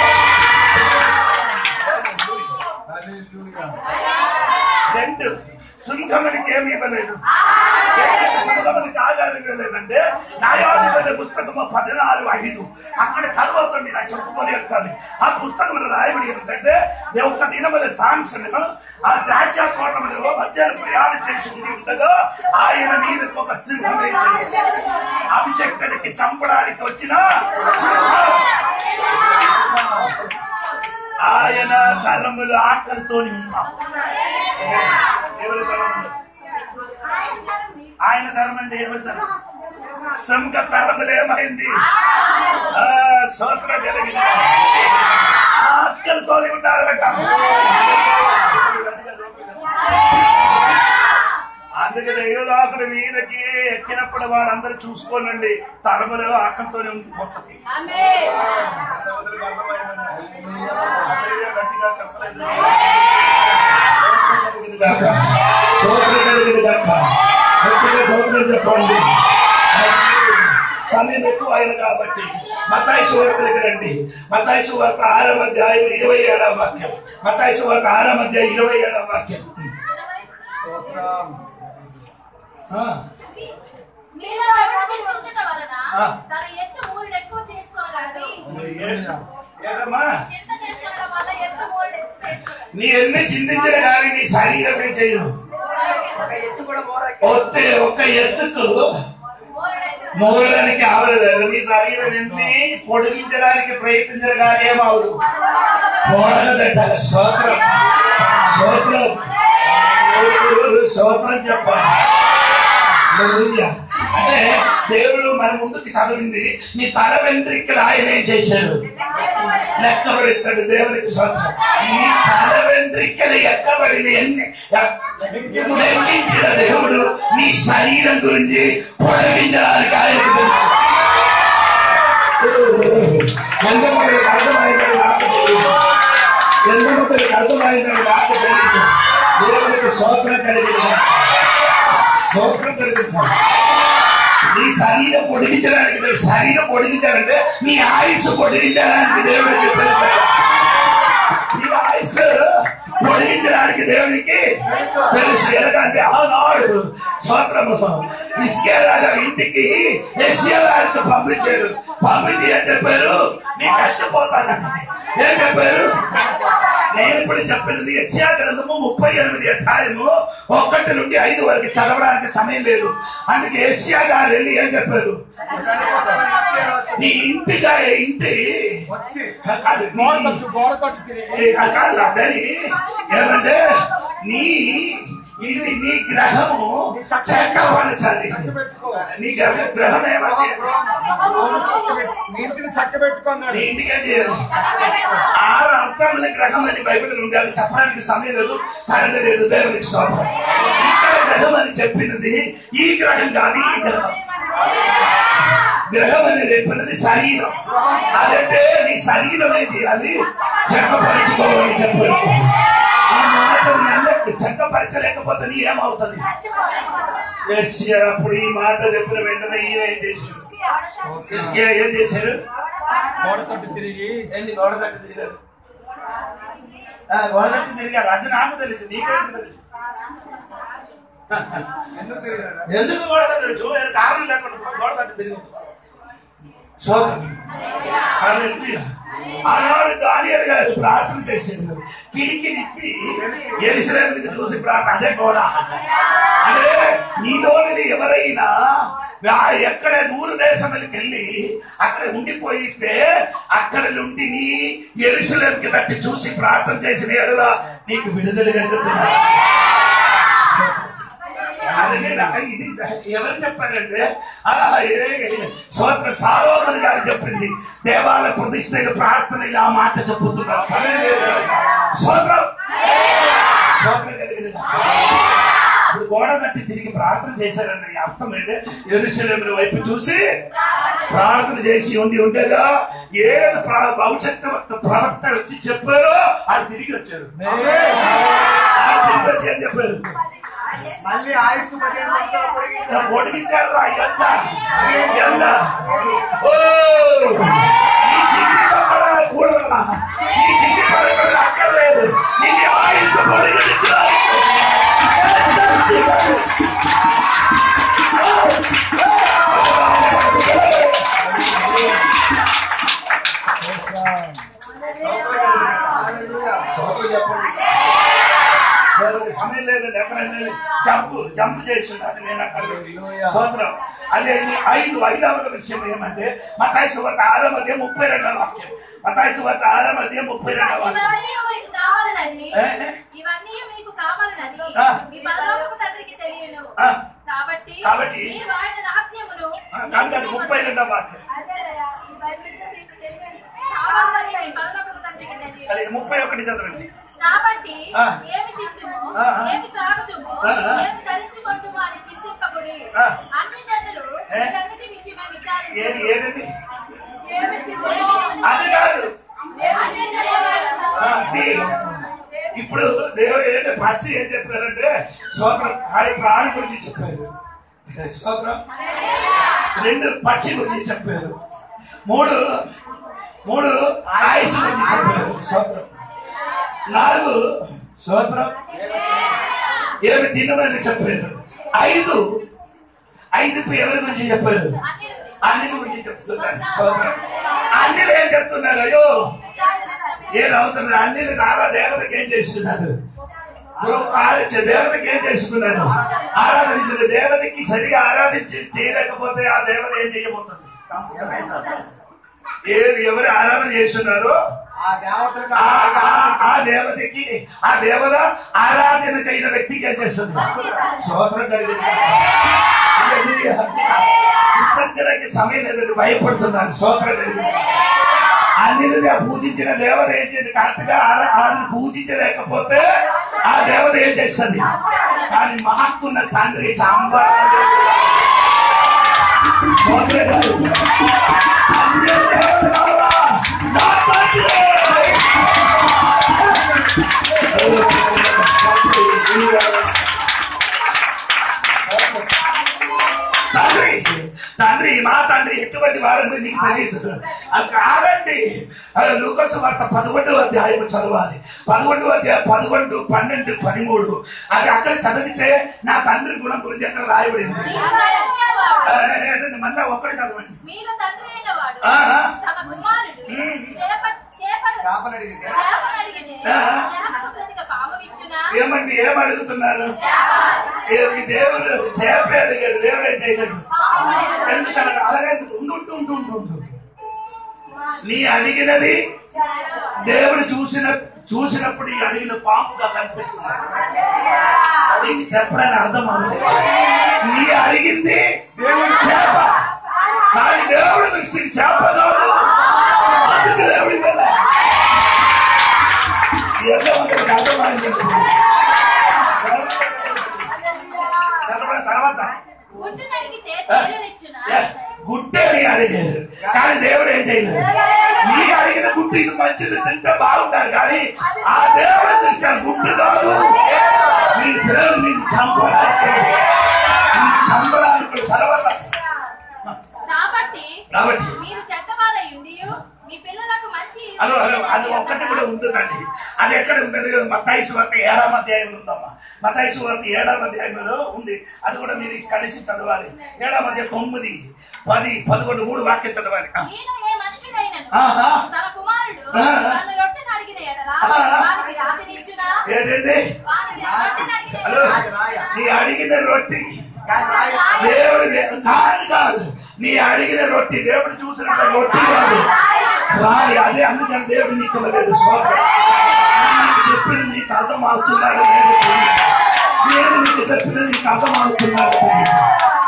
రెండు సుంఖమునికి ఏమి ఇవ్వలేదు ఎందుకు సుంఖమునికి ఆధారం ఇవ్వలేదంటే న్యాయాధిపతి పుస్తకము పదినాలుగు ఐదు అక్కడ చదవద్దండి నా చెప్పుకొని వెళ్తాను ఆ పుస్తకంలో రాయబడి ఏంటంటే ఒక్క దినముల సాంసను ఆ ద్రాక్ష కోటములో మధ్యాహ్నం ప్రయాణం చేసి ఉండి ఉండగా ఆయన మీద ఒక సింహం వేసింది అభిషక్తుడికి చంపడానికి వచ్చిన సింహం ఆయన తరములు ఆకలితోని ఉన్నాం ఎవరి తరములు ఆయన తరం అంటే ఎవరి తరం సంఘ తరములు ఏమైంది ఆ, స్తోత్రం కలిగింది ఆకలితోని ఉన్నారట అందుకని యువదాసుడు మీదకి ఎక్కినప్పుడు వాడందరూ చూసుకోనండి తరములు ఆకలితోనే ఉండిపోతుంది గట్టిగా చెప్పలేదు గాక. స్తోత్రం కలుగును గాక. గట్టిగా స్తోత్రం చెప్పండి సమయం ఎక్కువ అయిన కాబట్టి మతాయి సువార్త దగ్గర రండి మతాయి సువార్త ఆరవ అధ్యాయం ఇరవై ఏడవ వాక్యం మతాయి సువార్త ఆరవ అధ్యాయం ఇరవై ఏడవ వాక్యం ఆ, మీలో ఎవరు చింతించుట వలన ఆ. తన ఎత్తు మూరుడు ఎక్కువ చేసుకోగలడు ఏ- ఏదమ్మా చింత చేసుకోవడం వల్ల ఎత్తు మూరుడు ఎక్కువ చేసుకోగలడు నీ ఎన్ని చింతించిన కానీ నీ శరీరమే చేయదు ఒత్తే ఒక ఎత్తుకు మూరుడైతే మూలడానికి ఆవలేదు మీ శరీరం ఎన్ని పొడిగించడానికి ప్రయత్నించరు కానీ ఏమవదు పోడగదట స్తోత్రం స్తోత్రం స్తోత్రం చెప్పాలి హల్లెలూయా. అంటే దేవుడు మన ముందుకు చదివింది నీ తల వెంట్రికలు ఆయనే చేశాడు లెక్కబడిస్తాడు దేవునికి స్తోత్రం నీ తల వెంట్రికలు ఎక్కబడిన ఎన్ని లెక్కించిన దేవుడు నీ శరీరం గురించి పొడగించడానికి ఆయన తెలుసు. ఎందుకు మీకు అర్థమైందని నాకు తెలియదు ఎందుకు మీకు అర్థమైందని నాకు తెలియదు దేవునికి స్తోత్రం కలిగింది స్తోత్రం కలిగింది నీ శరీరం పొడిగించడానికి నీ శరీరం పొడిగించాలంటే నీ ఆయుష్ పొడిగించడానికి దేవుడికి తెలుసు నీ ఆయుష్ పొడిగించడానికి దేవునికి తెలుసు ఎందుకంటే ఆనాడు స్వతంత్రము ఇస్కే రాజా ఇంటికి ఎస్ఏ గారికి పంపించారు పంపించి ఏం చెప్పారు నీ కష్టపోతానని ఏం చెప్పారు నేను ఇప్పుడు చెప్పినది యెషయా గ్రంథము ముప్పై ఎనిమిది అధ్యాయము ఒకటి నుండి ఐదు వరకు చదవడానికి సమయం లేదు అందుకే యెషయా గారు వెళ్ళి ఏం చెప్పారు నీ ఇంటిగా ఇంటి కాదు, నీ- ఏ కాదు అదని ఏమంటే నీ ఇది నీ గ్రహము చక్కపరచాలి నీ గ్రహ- గ్రహం ఏమంటే నీటిని చక్క పెట్టుకున్నాడు నీ ఇంటికే చేయాలి ఆరు అర్థముల గ్రహం అని బైబిల్ ఉంది అది చెప్పడానికి సమయం లేదు సరైన లేదు దేవునికి స్తోత్రం ఇక్కడ గ్రహం అని చెప్పినది ఈ గ్రహం కాదు ఈ గ్రహం గ్రహం అనేది చెప్పినది శరీరం అదంటే నీ శరీరమే చేయాలి చెక్కపరచుకోవాలి చెప్పారు ఆ మాట నీ అందరికి చెక్కపరచలేకపోతే నీ ఏమవుతుంది యెషయా అప్పుడు ఈ మాట చెప్పిన వెంటనే ఈయన ఏం చేశారు హిజ్కియా ఏం చేశారు గోడ తట్టు తిరిగి ఏంటి గోడ తట్టు తిరిగారు ఆ, గోడ తట్టు తిరిగారు అది నాకు తెలుసు నీకేంటి తెలుసు ఎందుకు తిరిగాడు ఎందుకు గోడ తట్టు చూడాలి కారణం లేకుండా గోడ తట్టు తిరిగి స్తోత్రం. హల్లెలూయా. ఆనాడు దానియేలు గారు ప్రార్థన చేసిండు కిడికి నిప్పి ఎలిసిరేమికి చూసి ప్రార్థన అదే గోడ అంటే నీలోని ఎవరైనా ఆ ఎక్కడ దూర దేశంలోకి వెళ్ళి అక్కడ ఉండిపోయితే అక్కడ నుండి నీ ఎరుసలేంకి తట్టి చూసి ప్రార్థన చేసిన ఎడల నీకు విడుదల కలుగుతున్నా అది నేను ఇది ఎవరు చెప్పారంటే ఆ, ఏ- సోదరు సారోమణి గారు చెప్పింది దేవాలయ ప్రతిష్ఠ ప్రార్థన ఇలా ఆ మాట చెప్పుతున్నారు సరే సోదరం సోదరం కలిగిన ఇప్పుడు గోడ కట్టి తిరిగి ప్రార్థన చేశారని అర్థం ఏంటి ఎరుసలేముల వైపు చూసి ప్రార్థన చేసి ఉండి ఉండేదా ఏది ప్ర- భవిష్యత్తు ప్రవక్త వచ్చి చెప్పారో అది తిరిగి వచ్చారు అది తిరిగి వచ్చి ఏం చెప్పారు మళ్ళీ ఆయుష్ పదిహేను సంవత్సరాలు పొడిగించారు. పొడిగించారు రా ఎంత ఎంత ఓ ఈ చిన్ని పక్కన కూడరా ఈ చిన్ని పక్కన అక్కర్లేదు నిన్ను ఆయుష్ పొడిగించారు సోదరు చెప్పండి సోదరు సమయం లేదండి ఎక్కడైనా వెళ్ళి జంపు జంపు చేస్తున్నారు నేను అక్కడ వెళ్ళి. సోదరం అదే ఈ ఐదు ఐదవ విషయం ఏమంటే మతాయి సువార్త ఆరో మధ్య ముప్పై రెండవ వాక్యం మతాయి సువార్త ఆరో మధ్య ముప్పై రెండవ వాక్యం ఇవన్నీ మీకు కావాలని ఏ? ఇవన్నీ మీకు కావాలని ఆ. మీ బలలోకపు తండ్రికి తెలియను ఆ. కాబట్టి కాబట్టి మీరు ఆయన రహస్యమును ఆ, కాదు కాదు ముప్పై రెండవ వాక్యం కావాలని మీ బలలోకపు తండ్రికి తెలియను సరే ముప్పై ఒకటి చదవండి కాబట్టి ఆ. ఏమి తింటుమో ఆ, ఆ. ఏమి తాగుతుమో ఆ, ఆ. ఏమి ధరించుకుంటుమో అని చింతింపకుడి ఆ. అన్ని జనులు ఏ? వీటన్నిటి విషయమై ఏది విచారించు ఏదండి ఏమి తింటుమో అది కాదు అన్ని జనులు ఆ, అది ఇప్పుడు దేవుడు ఏంటంటే ఫస్ట్ ఏం చెప్పారంటే సోదరం ఆడి ప్రాణి గురించి చెప్పారు సోదరం రెండు పక్షి గురించి చెప్పారు మూడు మూడు ఆయుష్ గురించి చెప్పారు సోదరం నాలుగు సోదరం ఏమి తినమని చెప్పారు ఐదు ఐదు ఎవరి గురించి చెప్పారు అన్ని గురించి. అన్ని గురించి చెప్తున్నారు సోదరం అన్ని ఏం చెప్తున్నారు అయ్యో ఏం అవుతున్నారు అన్ని రాగా దేవతకి ఏం చేస్తున్నారు ఆరాధించే దేవతకి ఏం చేసుకున్నారు ఆరాధించిన దేవతకి సరిగా ఆరాధించి చేయలేకపోతే ఆ దేవత ఏం చేయబోతుంది ఏది ఎవరు ఆరాధన చేస్తున్నారో ఆ దేవతలకు ఆ ఆ- ఆ దేవతకి ఆ దేవత ఆరాధన చేయని వ్యక్తికి ఏం చేస్తుంది సోదరం కలిగింది విస్తరించడానికి సమయం లేదని భయపడుతున్నారు సోదరం కలిగింది అన్నిలుగా పూజించిన దేవత ఏం చేయండి కరెక్ట్ గా ఆరా- ఆరాధన పూజించలేకపోతే ఆ దేవత ఏం చేస్తుంది కానీ మాకున్న తండ్రి చాంబ సోదరం కలిగింది. అన్ని దేవతలారా, నా తండ్రి తండ్రి తండ్రి మా తండ్రి ఎటువంటి వారంటే నీకు తెలియదు అది కాదండి అది లూకసు వార్త పదకొండు అధ్యాయం చదవాలి పదకొండు అధ్యాయం పదకొండు పన్నెండు పదిమూడు అది అక్కడ చదివితే నా తండ్రి గుణం గురించి అక్కడ రాయబడింది మీరు తండ్రి అయినవాడు. ఆ, ఏంటండి, మళ్ళా ఒక్కడే చదవండి మీరు తండ్రి అయినవాడు ఆ, ఆ. తమ కుమారుడు చేప- చేపడు చేపలు అడిగితే చేపను అడిగితే ఆ. చేపకు ప్రతిగా పాము ఇచ్చునా ఏమండి ఏం అడుగుతున్నారు ఏమి దేవుడు చేపే అడిగాడు దేవుడే చేయలేదు ఎందుకన్నా అలాగే ఉండు ఉండు ఉండు ఉండు ఉండు నీ అడిగినది దేవుడు చూసిన చూసినప్పుడు ఈ అడిగిన పాపుగా కనిపిస్తుంది నీకు చెప్పడానికి అర్థం అవుతుంది నీ అడిగింది దేవుడు చేప కానీ దేవుడి దృష్టికి చేప కాదు అందుకు దేవుడి వల్ల ఏదో ఒకటి అర్థమైంది చదవడం తర్వాత గుడ్డును అడిగితే తేలునిచ్చునా ఏ, గుడ్డే నీ అడిగారు కానీ దేవుడు ఏం చేయలేదు నీ అడిగిన గుడ్డు ఇది మంచిది తింటే బాగుంటారు కానీ ఆ దేవుడు తింటే గుడ్డు కాదు నీ దేవుడు నీకు చంపడానికి నీకు చంపడానికి తర్వాత కాబట్టి కాబట్టి మీరు చెడ్డవారై ఉండియు మీ పిల్లలకు మంచి అదో అదో అది ఒక్కటి కూడా ఉంటుందండి అది ఎక్కడ ఉందండి మతాయిసు వార్త ఏడాం అధ్యాయంలో ఉందమ్మా మతాయిసు వార్త ఏడాం అధ్యాయంలో ఉంది అది కూడా మీరు కలిసి చదవాలి ఏడాం అధ్యాయం తొమ్మిది పది పదకొండు మూడు వాక్యం చదవాలి ఆ. ఈయన ఏ మనుషుడైనను ఆహా. తన కుమారుడు ఆ. తన రొట్టెను అడిగిన ఎడలా ఆ. వానికి రాతినిచ్చునా ఏంటండి వానికి రొట్టెను అడిగిన హలో ఎడలా నీ అడిగిన రొట్టి కానీ రాయి దేవుడు దే- కాదు కాదు నీ అడిగిన రొట్టి దేవుడు చూసిన రొట్టి కాదు రాయి అదే అందుకని దేవుడు నీకు ఇవ్వలేదు స్వామి నీకు చెప్పిన నీకు అర్థం అవుతున్నాడు లేదు తెలియదు. నేను నీకు చెప్పిన నీకు అర్థం అవుతున్నాడు తెలియదు.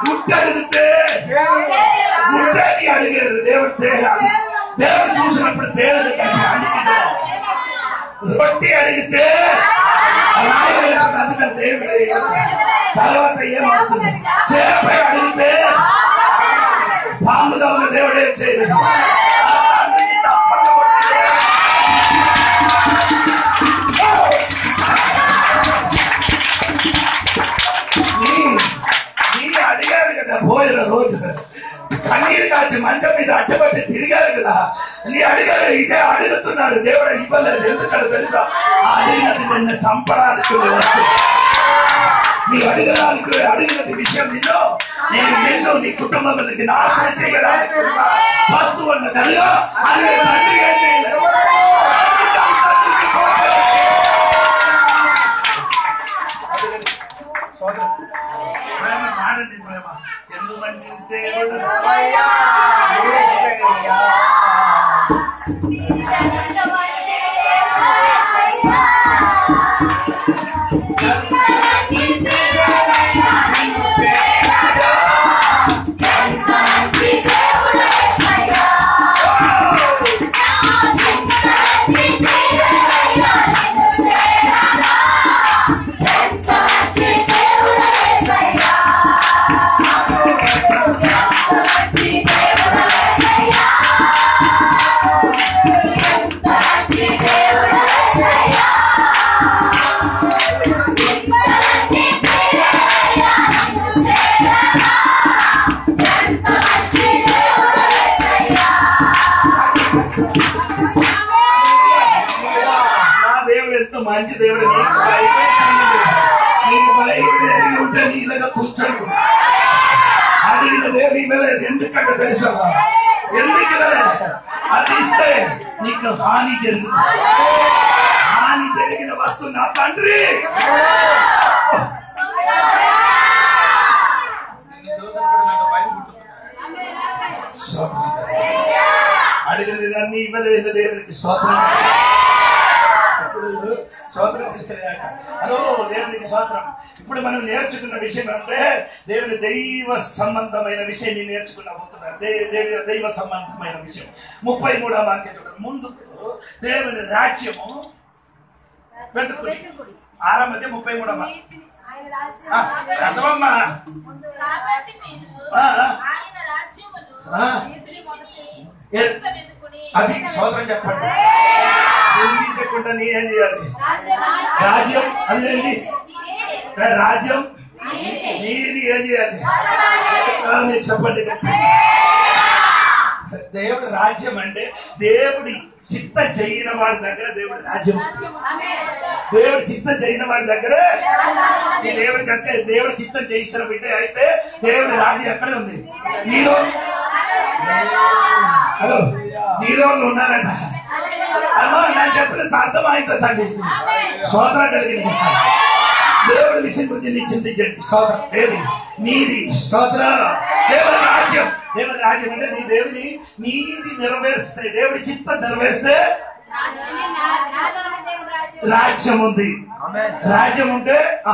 తేలాలి దేవుడు చూసినప్పుడు తేలిన అడిగితే రొట్టి అడిగితే రాయలేదు అందుకని దేవుడు వేయలేదు. తర్వాత ఏమవుతుంది చేప అడిగితే పాముగా ఉన్న దేవుడు ఏం చేయలేదు ఆ తండ్రికి చప్పట్లు కొట్టి నీ- నీ అడిగారు కదా పోయిన రోజు కన్నీరు కాచి మంచం మీద అడ్డపట్టి తిరిగారు కదా నీ అడిగారు ఇదే అడుగుతున్నారు దేవుడు ఇవ్వలేదు ఎందుకంటే తెలుసా ఆ అడిగినది నిన్న చంపడానికి వస్తు. నీ అడిగడానికి అడిగినది విషయం నిన్ను నేను నిన్ను నీ కుటుంబం నాశనం చేయడానికి వస్తువు ఉన్న కనుక అది తండ్రి ఏం చేయలేదు సోదరు ప్రేమ మాడండి ప్రేమ ఎందుకంటే దేవుడు నా దేవుడు ఎంతో మంచి దేవుడు నీకు భయపడి నీకు భయపడి ఎరిగి ఉంటే నీళ్ళగా కూర్చోడు అడిగిన దేవి మీద ఎందుకంటే తెలుసా ఎందుకు అది ఇస్తే నీకు హాని జరుగుతుంది హాని జరిగిన వస్తువు నా తండ్రి స్తోత్రం. అడిగిన దాన్ని ఇవ్వలేదు దేవునికి స్తోత్రం ఇప్పుడు స్తోత్రం చేసేదాక. హలో దేవునికి స్తోత్రం ఇప్పుడు మనం నేర్చుకున్న విషయం అంటే దేవుని దైవ సంబంధమైన విషయాన్ని నేర్చుకున్న పోతున్నారు దే- దేవి దైవ సంబంధమైన విషయం ముప్పై మూడవ వాక్యం చూడండి ముందుకు దేవుని రాజ్యము వెతుకుడి ఆరంభతే ముప్పై మూడవ ఆ, చదవమ్మా కాబట్టి మీరు ఆ, ఆ. ఆయన రాజ్యమును ఆ. నీతిని మొదటి ఏ- వెతుకుని అది స్తోత్రం చెప్పండి చెల్లించకుండా నీ ఏం చేయాలి రాజ్యం అదేంటి రాజ్యం నీది ఏం చేయాలి ఆ, మీరు చెప్పండి దేవుడు రాజ్యం అంటే దేవుడి చిత్త చేయని వాడి దగ్గర దేవుడి రాజ్యం దేవుడి చిత్తం చేయని వాడి దగ్గర ఈ దేవుడికి అంతే దేవుడి చిత్తం చేసిన బిడ్డ అయితే దేవుడి రాజ్యం ఎక్కడ ఉంది నీలో హలో నీలో ఉన్నారంట అమ్మా నేను చెప్పిన అర్థమైంది తండ్రి సోదర కలిగింది దేవుడి విషయం గురించి నీ చింతించండి సోదర ఏది నీది సోదర దేవుడి రాజ్యం దేవుడి రాజ్యం అంటే నీ దేవుని నీతి నెరవేరుస్తే దేవుడి చిత్తం నెరవేరిస్తే రాజ్యం ఉంది రాజ్యం ఉంటే ఆ,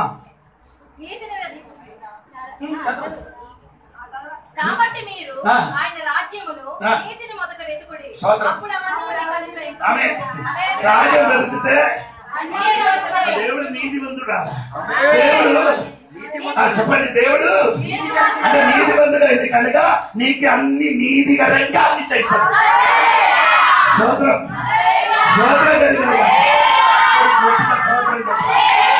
కాబట్టి మీరు ఆ. ఆయన రాజ్యమును ఆ. నీతిని మొదట వెతుకుడి స్తోత్రం. అప్పుడు అవన్నీ మీకు అనుగ్రహించును. ఆమె అదే రాజ్యం వెతికితే అన్నీ వెతుకుడి. దేవుడు నీతివంతుడా దేవుడు ఆ, చెప్పండి దేవుడు అంటే నీతివంతుడు అయింది కనుక నీకు అన్ని నీతికరంగా అన్ని చేశాడు సోదరం సోదరం కలిగిన వాడు. సోదరం చెప్పండి.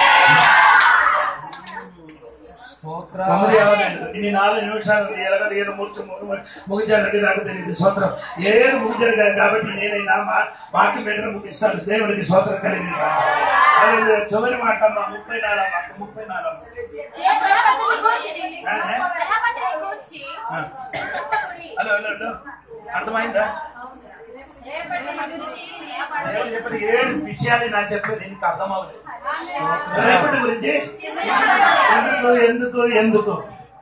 తొమ్మిది అవ్వలేదు. ఇన్ని నాలుగు నిమిషాలు ఎలాగ ఏదో మూర్చు ముగించాలంటే నాకు తెలియదు సోత్రం ఏది ముగించారు కదా కాబట్టి నేను నా మా- వాక్యం పెట్టిన ముగిస్తాను దేవుడికి సోత్రం కలిగింది హల్లెలూయా. చివరి మాట అమ్మా ముప్పై నాలుగు మాట ముప్పై నాలుగు ఏ ప్రలాపతిని గూర్చి, ఆ, ఆ. ప్రలాపతిని గూర్చి ఆ. చెప్పకుడి. హలో హలో హలో అర్థమైందా రేపటిని గురించి దేవుడు చెప్పిన ఏడు విషయాలు నాకు చెప్పేది నీకు అర్థమవుతుంది రేపటి గురించి ఎందుకు ఎందుకు ఎందుకు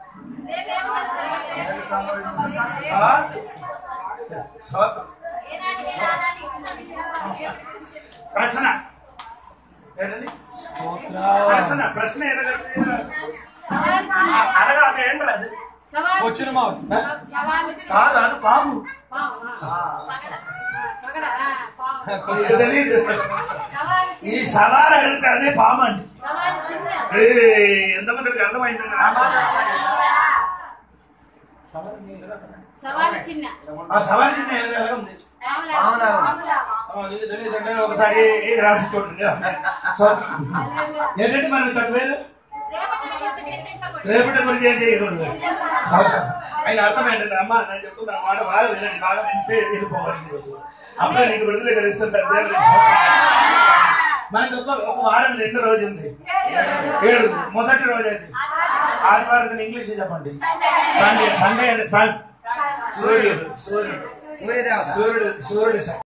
ఆ? స్తోత్రం ఏనాటికి నానాటికి ఇచ్చినది. ప్రశ్న ఏంటండి ప్రశ్న ప్రశ్న ఎరగ అడగాలి ఏంటి అది సవాలు వచ్చిన మా సవాలు కాదు అది బాబు పాము, ఆ. పగడ. ఆ, పగడ, ఆ, పాము. ఇది తెలీదు. సవాలు ఈ చిన్న సవాలు అడిగితే అదే పామండి సవాలు చిన్న ఏయ్, ఎంతమందికి అర్థమైంది సవాలు చిన్న ఆ సవాల్ చిన్న ఎలాగ ఉంది పాములా. పాములా. పాములా. ఆ, ఇది తెలియదంటే ఒకసారి రాసి చూడండి సో, ఏంటంటే మనం చదివేరు రేపటి గురించి చింతించకూడదు. రేపటి గురించి ఏం చేయకూడదు ఆయన అర్థం ఏంటంటే అమ్మ నేను చెప్తున్నా మాట బాగా వినండి బాగా వింటే వెళ్ళిపోవాలి ఈరోజు. అప్పుడే నీకు విడుదల కలిస్తుంటారు దేవుని మనకి ఒక ఒక వారం ఎన్ని రోజు ఉంది ఏడు మొదటి రోజు అది ఆదివారం ఇంగ్లీష్ చెప్పండి సండే సండే అంటే సన్ సూర్యుడు సూర్యుడు సూర్యదేవత సూర్యుడు సూర్యుడు సన్